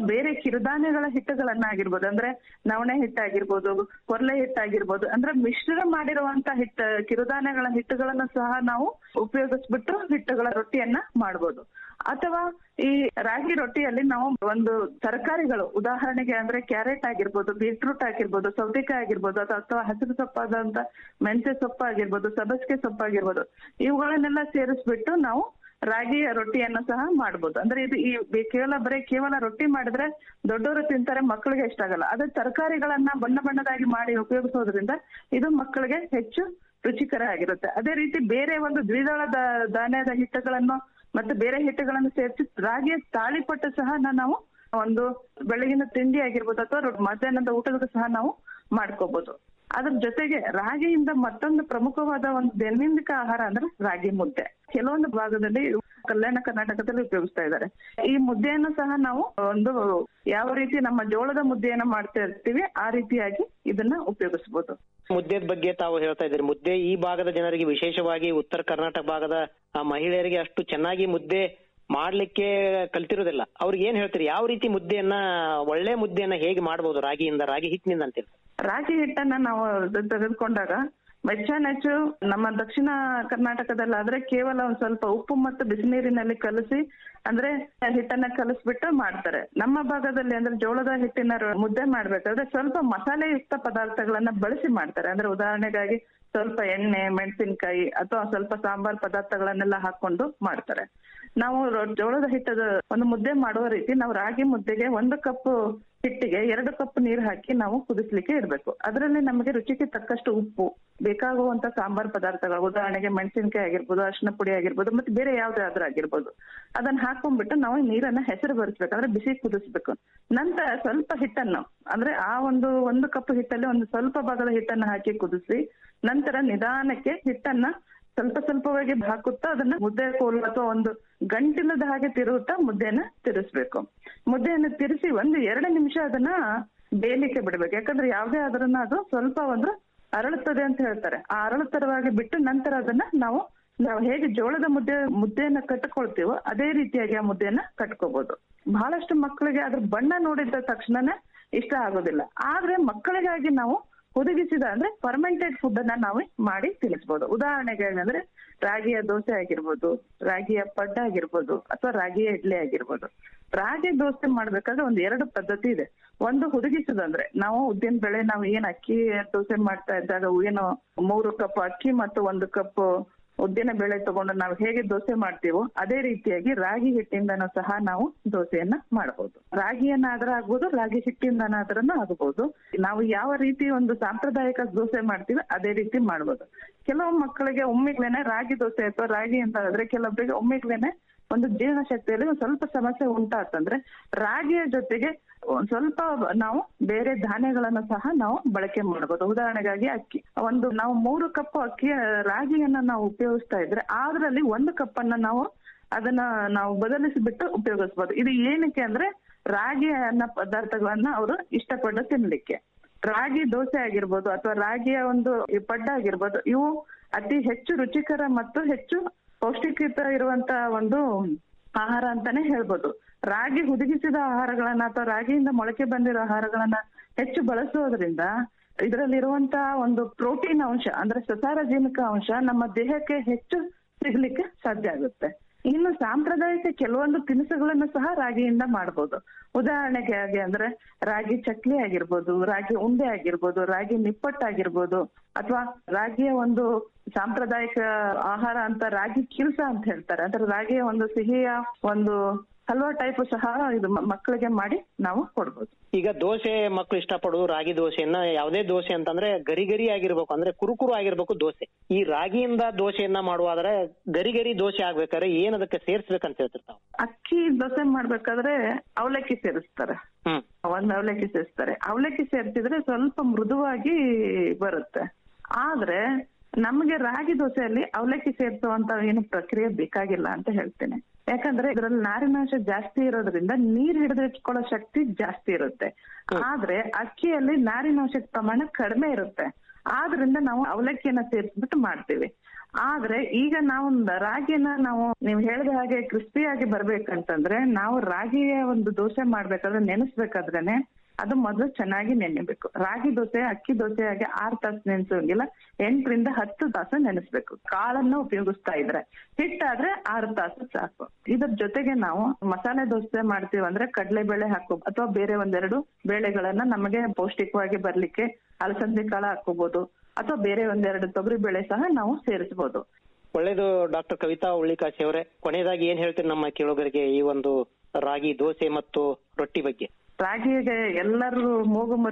ಕಿರುಧಾನ್ಯಗಳ ಹಿಟ್ಟುಗಳನ್ನಾಗಿರ್ಬೋದು ಅಂದ್ರೆ ನವಣೆ ಹಿಟ್ಟಾಗಿರ್ಬೋದು ಕೊರ್ಲೆ ಹಿಟ್ಟಾಗಿರ್ಬೋದು ಅಂದ್ರೆ ಮಿಶ್ರ ಮಾಡಿರುವಂತ ಹಿಟ್ಟು ಕಿರುಧಾನ್ಯಗಳ ಹಿಟ್ಟುಗಳನ್ನು ಸಹ ನಾವು ಉಪಯೋಗಿಸ್ಬಿಟ್ಟು ಹಿಟ್ಟುಗಳ ರೊಟ್ಟಿಯನ್ನ ಮಾಡ್ಬೋದು ಅಥವಾ ಈ ರಾಗಿ ರೊಟ್ಟಿಯಲ್ಲಿ ನಾವು ಒಂದು ತರಕಾರಿಗಳು ಉದಾಹರಣೆಗೆ ಅಂದ್ರೆ ಕ್ಯಾರೆಟ್ ಆಗಿರ್ಬೋದು ಬೀಟ್ರೂಟ್ ಆಗಿರ್ಬೋದು ಸೌತೆಕಾಯಿ ಆಗಿರ್ಬೋದು ಅಥವಾ ಅಥವಾ ಹಸಿರು ಸೊಪ್ಪಾದಂತ ಮೆಂತ್ಯ ಸೊಪ್ಪು ಆಗಿರ್ಬೋದು ಸಬಸ್ಗೆ ಸೊಪ್ಪು ಆಗಿರ್ಬೋದು ಇವುಗಳನ್ನೆಲ್ಲ ಸೇರಿಸ್ಬಿಟ್ಟು ನಾವು ರಾಗಿಯ ರೊಟ್ಟಿಯನ್ನು ಸಹ ಮಾಡ್ಬೋದು ಅಂದ್ರೆ ಇದು ಈ ಬೆ- ಕೇವಲ ಬರೀ ಕೇವಲ ರೊಟ್ಟಿ ಮಾಡಿದ್ರೆ ದೊಡ್ಡವರು ತಿಂತಾರೆ ಮಕ್ಕಳಿಗೆ ಇಷ್ಟ ಆಗಲ್ಲ ಅದೇ ತರಕಾರಿಗಳನ್ನ ಬಣ್ಣ ಬಣ್ಣದಾಗಿ ಮಾಡಿ ಉಪಯೋಗಿಸೋದ್ರಿಂದ ಇದು ಮಕ್ಕಳಿಗೆ ಹೆಚ್ಚು ರುಚಿಕರ ಆಗಿರುತ್ತೆ ಅದೇ ರೀತಿ ಬೇರೆ ಒಂದು ದ್ವಿದಳ ದ- ಧಾನ್ಯದ ಹಿಟ್ಟುಗಳನ್ನು ಮತ್ತೆ ಬೇರೆ ಹಿಟ್ಟುಗಳನ್ನು ಸೇರಿಸಿ ರಾಗಿಯ ತಾಳಿಪಟ್ಟು ಸಹ ನಾವು ಒಂದು ಬೆಳಗಿನ ತಿಂಡಿ ಆಗಿರ್ಬೋದು ಅಥವಾ ರೊ- ಮಧ್ಯಾಹ್ನದ ಊಟದ ಸಹ ನಾವು ಮಾಡ್ಕೋಬಹುದು ಅದ್ರ ಜೊತೆಗೆ ರಾಗಿಯಿಂದ ಮತ್ತೊಂದು ಪ್ರಮುಖವಾದ ಒಂದು ದೈನಂದಿಕ ಆಹಾರ ಅಂದ್ರೆ ರಾಗಿ ಮುದ್ದೆ ಕೆಲವೊಂದು ಭಾಗದಲ್ಲಿ ಕಲ್ಯಾಣ ಕರ್ನಾಟಕದಲ್ಲಿ ಉಪಯೋಗಿಸ್ತಾ ಇದ್ದಾರೆ ಈ ಮುದ್ದೆಯನ್ನು ಸಹ ನಾವು ಒಂದು ಯಾವ ರೀತಿ ನಮ್ಮ ಜೋಳದ ಮುದ್ದೆಯನ್ನ ಮಾಡ್ತಾ ಇರ್ತೀವಿ ಆ ರೀತಿಯಾಗಿ ಇದನ್ನ ಉಪಯೋಗಿಸಬಹುದು ಮುದ್ದೆದ ಬಗ್ಗೆ ತಾವು ಹೇಳ್ತಾ ಇದ್ದೀರಿ ಮುದ್ದೆ ಈ ಭಾಗದ ಜನರಿಗೆ ವಿಶೇಷವಾಗಿ ಉತ್ತರ ಕರ್ನಾಟಕ ಭಾಗದ ಆ, ಮಹಿಳೆಯರಿಗೆ ಅಷ್ಟು ಚೆನ್ನಾಗಿ ಮುದ್ದೆ ಮಾಡ್ಲಿಕ್ಕೆ ಕಲ್ತಿರೋದಿಲ್ಲ ಅವ್ರಿಗೆ ಏನ್ ಹೇಳ್ತೀರಿ ಯಾವ ರೀತಿ ಮುದ್ದೆಯನ್ನ ಒಳ್ಳೆ ಮುದ್ದೆಯನ್ನ ಹೇಗೆ ಮಾಡ್ಬೋದು ರಾಗಿಯಿಂದ ರಾಗಿ ಹಿಟ್ಟಿನಿಂದ ಅಂತೀರಿ ರಾಗಿ ಹಿಟ್ಟನ್ನ ನಾವು ತ- ತೆಗೆದುಕೊಂಡಾಗ ಹೆಚ್ಚಾನೆಚ್ಚು ನಮ್ಮ ದಕ್ಷಿಣ ಕರ್ನಾಟಕದಲ್ಲಾದ್ರೆ ಕೇವಲ ಒಂದ್ ಸ್ವಲ್ಪ ಉಪ್ಪು ಮತ್ತು ಬಿಸಿನೀರಿನಲ್ಲಿ ಕಲಸಿ ಅಂದ್ರೆ ಹಿಟ್ಟನ್ನ ಕಲಸ್ಬಿಟ್ಟು ಮಾಡ್ತಾರೆ ನಮ್ಮ ಭಾಗದಲ್ಲಿ ಅಂದ್ರೆ ಜೋಳದ ಹಿಟ್ಟಿನ ರೊ- ಮುದ್ದೆ ಮಾಡ್ಬೇಕಾದ್ರೆ ಸ್ವಲ್ಪ ಮಸಾಲೆಯುಕ್ತ ಪದಾರ್ಥಗಳನ್ನ ಬಳಸಿ ಮಾಡ್ತಾರೆ ಅಂದ್ರೆ ಉದಾಹರಣೆಗಾಗಿ ಸ್ವಲ್ಪ ಎಣ್ಣೆ ಮೆಣಸಿನಕಾಯಿ ಅಥವಾ ಸ್ವಲ್ಪ ಸಾಂಬಾರ್ ಪದಾರ್ಥಗಳನ್ನೆಲ್ಲ ಹಾಕೊಂಡು ಮಾಡ್ತಾರೆ ನಾವು ರೊ- ಜೋಳದ ಹಿಟ್ಟದ ಒಂದು ಮುದ್ದೆ ಮಾಡುವ ರೀತಿ ನಾವು ರಾಗಿ ಮುದ್ದೆಗೆ ಒಂದು ಕಪ್ ಹಿಟ್ಟಿಗೆ ಎರಡು ಕಪ್ ನೀರು ಹಾಕಿ ನಾವು ಕುದಿಸ್ಲಿಕ್ಕೆ ಇಡಬೇಕು ಅದರಲ್ಲಿ ನಮಗೆ ರುಚಿಗೆ ತಕ್ಕಷ್ಟು ಉಪ್ಪು ಬೇಕಾಗುವಂತ ಸಾಂಬಾರ್ ಪದಾರ್ಥಗಳು ಉದಾಹರಣೆಗೆ ಮೆಣಸಿನಕಾಯಿ ಆಗಿರ್ಬೋದು ಅರಿಶಿನ ಪುಡಿ ಆಗಿರ್ಬೋದು ಮತ್ತೆ ಬೇರೆ ಯಾವ್ದಾದ್ರೂ ಆಗಿರ್ಬೋದು ಅದನ್ನ ಹಾಕೊಂಡ್ಬಿಟ್ಟು ನಾವು ನೀರನ್ನ ಹೆಸರು ಬರಿಸ್ಬೇಕು ಅಂದ್ರೆ ಬಿಸಿ ಕುದಿಸ್ಬೇಕು ನಂತರ ಸ್ವಲ್ಪ ಹಿಟ್ಟನ್ನು ಅಂದ್ರೆ ಆ ಒಂದು ಒಂದು ಕಪ್ ಹಿಟ್ಟಲ್ಲಿ ಒಂದು ಸ್ವಲ್ಪ ಭಾಗದ ಹಿಟ್ಟನ್ನ ಹಾಕಿ ಕುದಿಸಿ ನಂತರ ನಿಧಾನಕ್ಕೆ ಹಿಟ್ಟನ್ನ ಸ್ವಲ್ಪ ಸ್ವಲ್ಪವಾಗಿ ಹಾಕುತ್ತಾ ಅದನ್ನ ಮುದ್ದೆ ಕೋಲು ಅಥವಾ ಒಂದು ಗಂಟಿಲ್ಲದ ಹಾಗೆ ತಿರುಗುತ್ತಾ ಮುದ್ದೆಯನ್ನ ತಿರ್ಸ್ಬೇಕು ಮುದ್ದೆಯನ್ನ ತಿರ್ಸಿ ಒಂದು ಎರಡು ನಿಮಿಷ ಅದನ್ನ ಬೇಯಲಿಕ್ಕೆ ಬಿಡ್ಬೇಕು ಯಾಕಂದ್ರೆ ಯಾವ್ದೇ ಆದ್ರನ್ನ ಅದು ಸ್ವಲ್ಪ ಒಂದು ಅರಳುತ್ತದೆ ಅಂತ ಹೇಳ್ತಾರೆ ಆ ಅರಳುತ್ತರವಾಗಿ ಬಿಟ್ಟು ನಂತರ ಅದನ್ನ ನಾವು ನಾವು ಹೇಗೆ ಜೋಳದ ಮುದ್ದೆ ಮುದ್ದೆಯನ್ನ ಕಟ್ಕೊಳ್ತೀವೋ ಅದೇ ರೀತಿಯಾಗಿ ಆ ಮುದ್ದೆಯನ್ನ ಕಟ್ಕೋಬಹುದು ಬಹಳಷ್ಟು ಮಕ್ಕಳಿಗೆ ಅದ್ರ ಬಣ್ಣ ನೋಡಿದ ತಕ್ಷಣನೇ ಇಷ್ಟ ಆಗೋದಿಲ್ಲ ಆದ್ರೆ ಮಕ್ಕಳಿಗಾಗಿ ನಾವು ಹುದುಗಿಸಿದ ಅಂದ್ರೆ ಫರ್ಮೆಂಟೆಡ್ ಫುಡ್ ಅನ್ನ ನಾವು ಮಾಡಿ ತಿಳಿಸ್ಬೋದು ಉದಾಹರಣೆಗೆ ಏನಂದ್ರೆ ರಾಗಿಯ ದೋಸೆ ಆಗಿರ್ಬೋದು ರಾಗಿಯ ಪಡ್ಡ ಆಗಿರ್ಬೋದು ಅಥವಾ ರಾಗಿಯ ಇಡ್ಲಿ ಆಗಿರ್ಬೋದು ರಾಗಿ ದೋಸೆ ಮಾಡ್ಬೇಕಾದ್ರೆ ಒಂದ್ ಎರಡು ಪದ್ಧತಿ ಇದೆ ಒಂದು ಹುದುಗಿಸೋದಂದ್ರೆ ನಾವು ಉದ್ದಿನ ಬೆಳೆ ನಾವು ಏನ್ ಅಕ್ಕಿ ದೋಸೆ ಮಾಡ್ತಾ ಇದ್ದಾಗ ಏನು ಮೂರು ಕಪ್ ಅಕ್ಕಿ ಮತ್ತು ಒಂದು ಕಪ್ ಉದ್ದಿನ ಬೇಳೆ ತಗೊಂಡು ನಾವು ಹೇಗೆ ದೋಸೆ ಮಾಡ್ತೀವೋ ಅದೇ ರೀತಿಯಾಗಿ ರಾಗಿ ಹಿಟ್ಟಿಂದನೂ ಸಹ ನಾವು ದೋಸೆಯನ್ನ ಮಾಡಬಹುದು ರಾಗಿಯನ್ನಾದ್ರೂ ಆಗ್ಬೋದು ರಾಗಿ ಹಿಟ್ಟಿಂದನಾದ್ರೂ ಆಗಬಹುದು ನಾವು ಯಾವ ರೀತಿ ಒಂದು ಸಾಂಪ್ರದಾಯಿಕ ದೋಸೆ ಮಾಡ್ತೀವಿ ಅದೇ ರೀತಿ ಮಾಡ್ಬೋದು ಕೆಲವು ಮಕ್ಕಳಿಗೆ ಒಮ್ಮಿಗ್ಲೇನೆ ರಾಗಿ ದೋಸೆ ಅಥವಾ ರಾಗಿ ಅಂತ ಆದ್ರೆ ಕೆಲವೊಬ್ಬರಿಗೆ ಒಮ್ಮಿಗ್ಲೇನೆ ಒಂದು ಜೀರ್ಣಶಕ್ತಿಯಲ್ಲಿ ಒಂದ್ ಸ್ವಲ್ಪ ಸಮಸ್ಯೆ ಉಂಟಾತಂದ್ರೆ ರಾಗಿಯ ಜೊತೆಗೆ ಒಂದ್ ಸ್ವಲ್ಪ ನಾವು ಬೇರೆ ಧಾನ್ಯಗಳನ್ನು ಸಹ ನಾವು ಬಳಕೆ ಮಾಡಬಹುದು ಉದಾಹರಣೆಗಾಗಿ ಅಕ್ಕಿ ಒಂದು ನಾವು ಮೂರು ಕಪ್ ಅಕ್ಕಿ ರಾಗಿಯನ್ನ ನಾವು ಉಪಯೋಗಿಸ್ತಾ ಇದ್ರೆ ಅದರಲ್ಲಿ ಒಂದು ಕಪ್ ಅನ್ನ ನಾವು ಅದನ್ನ ನಾವು ಬದಲಿಸಿಬಿಟ್ಟು ಉಪಯೋಗಿಸ್ಬೋದು ಇದು ಏನಕ್ಕೆ ಅಂದ್ರೆ ರಾಗಿ ಅನ್ನ ಪದಾರ್ಥಗಳನ್ನ ಅವರು ಇಷ್ಟಪಟ್ಟು ತಿನ್ಲಿಕ್ಕೆ ರಾಗಿ ದೋಸೆ ಆಗಿರ್ಬೋದು ಅಥವಾ ರಾಗಿಯ ಒಂದು ಈ ಪಡ್ಡ ಆಗಿರ್ಬೋದು ಇವು ಅತಿ ಹೆಚ್ಚು ರುಚಿಕರ ಮತ್ತು ಹೆಚ್ಚು ಪೌಷ್ಟಿಕಯುತ ಇರುವಂತ ಒಂದು ಆಹಾರ ಅಂತಾನೆ ಹೇಳ್ಬೋದು ರಾಗಿ ಹುದುಗಿಸಿದ ಆಹಾರಗಳನ್ನ ಅಥವಾ ರಾಗಿಯಿಂದ ಮೊಳಕೆ ಬಂದಿರೋ ಆಹಾರಗಳನ್ನ ಹೆಚ್ಚು ಬಳಸೋದ್ರಿಂದ ಇದರಲ್ಲಿರುವಂತ ಒಂದು ಪ್ರೋಟೀನ್ ಅಂಶ ಅಂದ್ರೆ ಸಸಾರಜನಕ ಅಂಶ ನಮ್ಮ ದೇಹಕ್ಕೆ ಹೆಚ್ಚು ಸಿಗ್ಲಿಕ್ಕೆ ಸಾಧ್ಯ ಆಗುತ್ತೆ ಇನ್ನು ಸಾಂಪ್ರದಾಯಿಕ ಕೆಲವೊಂದು ತಿನಿಸುಗಳನ್ನು ಸಹ ರಾಗಿಯಿಂದ ಮಾಡಬಹುದು ಉದಾಹರಣೆಗೆ ಹಾಗೆ ಅಂದ್ರೆ ರಾಗಿ ಚಕ್ಲಿ ಆಗಿರ್ಬೋದು ರಾಗಿ ಉಂಡೆ ಆಗಿರ್ಬೋದು ರಾಗಿ ನಿಪ್ಪಟ್ಟಾಗಿರ್ಬೋದು ಅಥವಾ ರಾಗಿಯ ಒಂದು ಸಾಂಪ್ರದಾಯಿಕ ಆಹಾರ ಅಂತ ರಾಗಿ ಕಿಲ್ಸ ಅಂತ ಹೇಳ್ತಾರೆ ಅಂದ್ರೆ ರಾಗಿಯ ಒಂದು ಸಿಹಿಯ ಒಂದು ಹಲ್ವಾ ಟೈಪ್ ಸಹ ಇದು ಮ- ಮಕ್ಕಳಿಗೆ ಮಾಡಿ ನಾವು ಕೊಡ್ಬೋದು ಈಗ ದೋಸೆ ಮಕ್ಕಳು ಇಷ್ಟಪಡೋದು ರಾಗಿ ದೋಸೆಯನ್ನ ಯಾವುದೇ ದೋಸೆ ಅಂತಂದ್ರೆ ಗರಿ ಗರಿ ಆಗಿರ್ಬೇಕು ಅಂದ್ರೆ ಕುರುಕುರು ಆಗಿರ್ಬೇಕು ದೋಸೆ ಈ ರಾಗಿಯಿಂದ ದೋಸೆಯನ್ನ ಮಾಡುವಾದ್ರೆ ಗರಿ ಗರಿ ದೋಸೆ ಆಗ್ಬೇಕಾದ್ರೆ ಏನ್ ಅದಕ್ಕೆ ಸೇರ್ಸ್ಬೇಕಂತ ಹೇಳ್ತಿರ್ತಾವ ಅಕ್ಕಿ ದೋಸೆ ಮಾಡ್ಬೇಕಾದ್ರೆ ಅವಲಕ್ಕಿ ಸೇರಿಸ್ತಾರೆ ಹ್ಮ್ ಒಂದ್ ಅವಲಕ್ಕಿ ಸೇರಿಸ್ತಾರೆ ಅವಲಕ್ಕಿ ಸೇರಿಸಿದ್ರೆ ಸ್ವಲ್ಪ ಮೃದುವಾಗಿ ಬರುತ್ತೆ ಆದ್ರೆ ನಮ್ಗೆ ರಾಗಿ ದೋಸೆಯಲ್ಲಿ ಅವಲಕ್ಕಿ ಸೇರಿಸುವಂತ ಏನು ಪ್ರಕ್ರಿಯೆ ಬೇಕಾಗಿಲ್ಲ ಅಂತ ಹೇಳ್ತೇನೆ ಯಾಕಂದ್ರೆ ಇದ್ರಲ್ಲಿ ನಾರಿನಾಂಶ ಜಾಸ್ತಿ ಇರೋದ್ರಿಂದ ನೀರ್ ಹಿಡಿದಿಟ್ಕೊಳ್ಳೋ ಶಕ್ತಿ ಜಾಸ್ತಿ ಇರುತ್ತೆ ಆದ್ರೆ ಅಕ್ಕಿಯಲ್ಲಿ ನಾರಿನಾಂಶದ ಪ್ರಮಾಣ ಕಡಿಮೆ ಇರುತ್ತೆ ಆದ್ರಿಂದ ನಾವು ಅವಲಕ್ಕಿಯನ್ನ ಸೇರಿಸ್ಬಿಟ್ಟು ಮಾಡ್ತೀವಿ ಆದ್ರೆ ಈಗ ನಾವು ರಾಗಿನ ನಾವು ನೀವು ಹೇಳಿದ ಹಾಗೆ ಕ್ರಿಸ್ಪಿಯಾಗಿ ಬರ್ಬೇಕಂತಂದ್ರೆ ನಾವು ರಾಗಿಯ ಒಂದು ದೋಸೆ ಮಾಡ್ಬೇಕಾದ್ರೆ ನೆನೆಸ್ಬೇಕಾದ್ರೇನೆ ಅದು ಮೊದಲು ಚೆನ್ನಾಗಿ ನೆನೆಬೇಕು ರಾಗಿ ದೋಸೆ ಅಕ್ಕಿ ದೋಸೆ ಹಾಗೆ ಆರು ತಾಸು ನೆನೆಸೋಂಗಿಲ್ಲ ಎಂಟರಿಂದ ಹತ್ತು ತಾಸು ನೆನೆಸ್ಬೇಕು ಕಾಳನ್ನ ಉಪಯೋಗಿಸ್ತಾ ಇದ್ರೆ ಹಿಟ್ಟಾದ್ರೆ ಆರು ತಾಸು ಸಾಕು ಇದ್ರ ಜೊತೆಗೆ ನಾವು ಮಸಾಲೆ ದೋಸೆ ಮಾಡ್ತೀವಿ ಅಂದ್ರೆ ಕಡಲೆಬೇಳೆ ಹಾಕೋ ಅಥವಾ ಬೇರೆ ಒಂದೆರಡು ಬೇಳೆಗಳನ್ನ ನಮಗೆ ಪೌಷ್ಟಿಕವಾಗಿ ಬರ್ಲಿಕ್ಕೆ ಅಲಸಂದಿ ಕಾಳು ಹಾಕೋಬಹುದು ಅಥವಾ ಬೇರೆ ಒಂದೆರಡು ತೊಗರಿ ಬೇಳೆ ಸಹ ನಾವು ಸೇರಿಸಬಹುದು ಒಳ್ಳೇದು ಡಾಕ್ಟರ್ ಕವಿತಾ ಉಳ್ಳಿಕಾಶಿ ಅವರೇ ಕೊನೆಯದಾಗಿ ಏನ್ ಹೇಳ್ತೀರಿ ನಮ್ಮ ಕೇಳುಗರಿಗೆ ಈ ಒಂದು ರಾಗಿ ದೋಸೆ ಮತ್ತು ರೊಟ್ಟಿ ಬಗ್ಗೆ ರಾಗಿಗೆ ಎಲ್ಲರೂ ಮೂಗು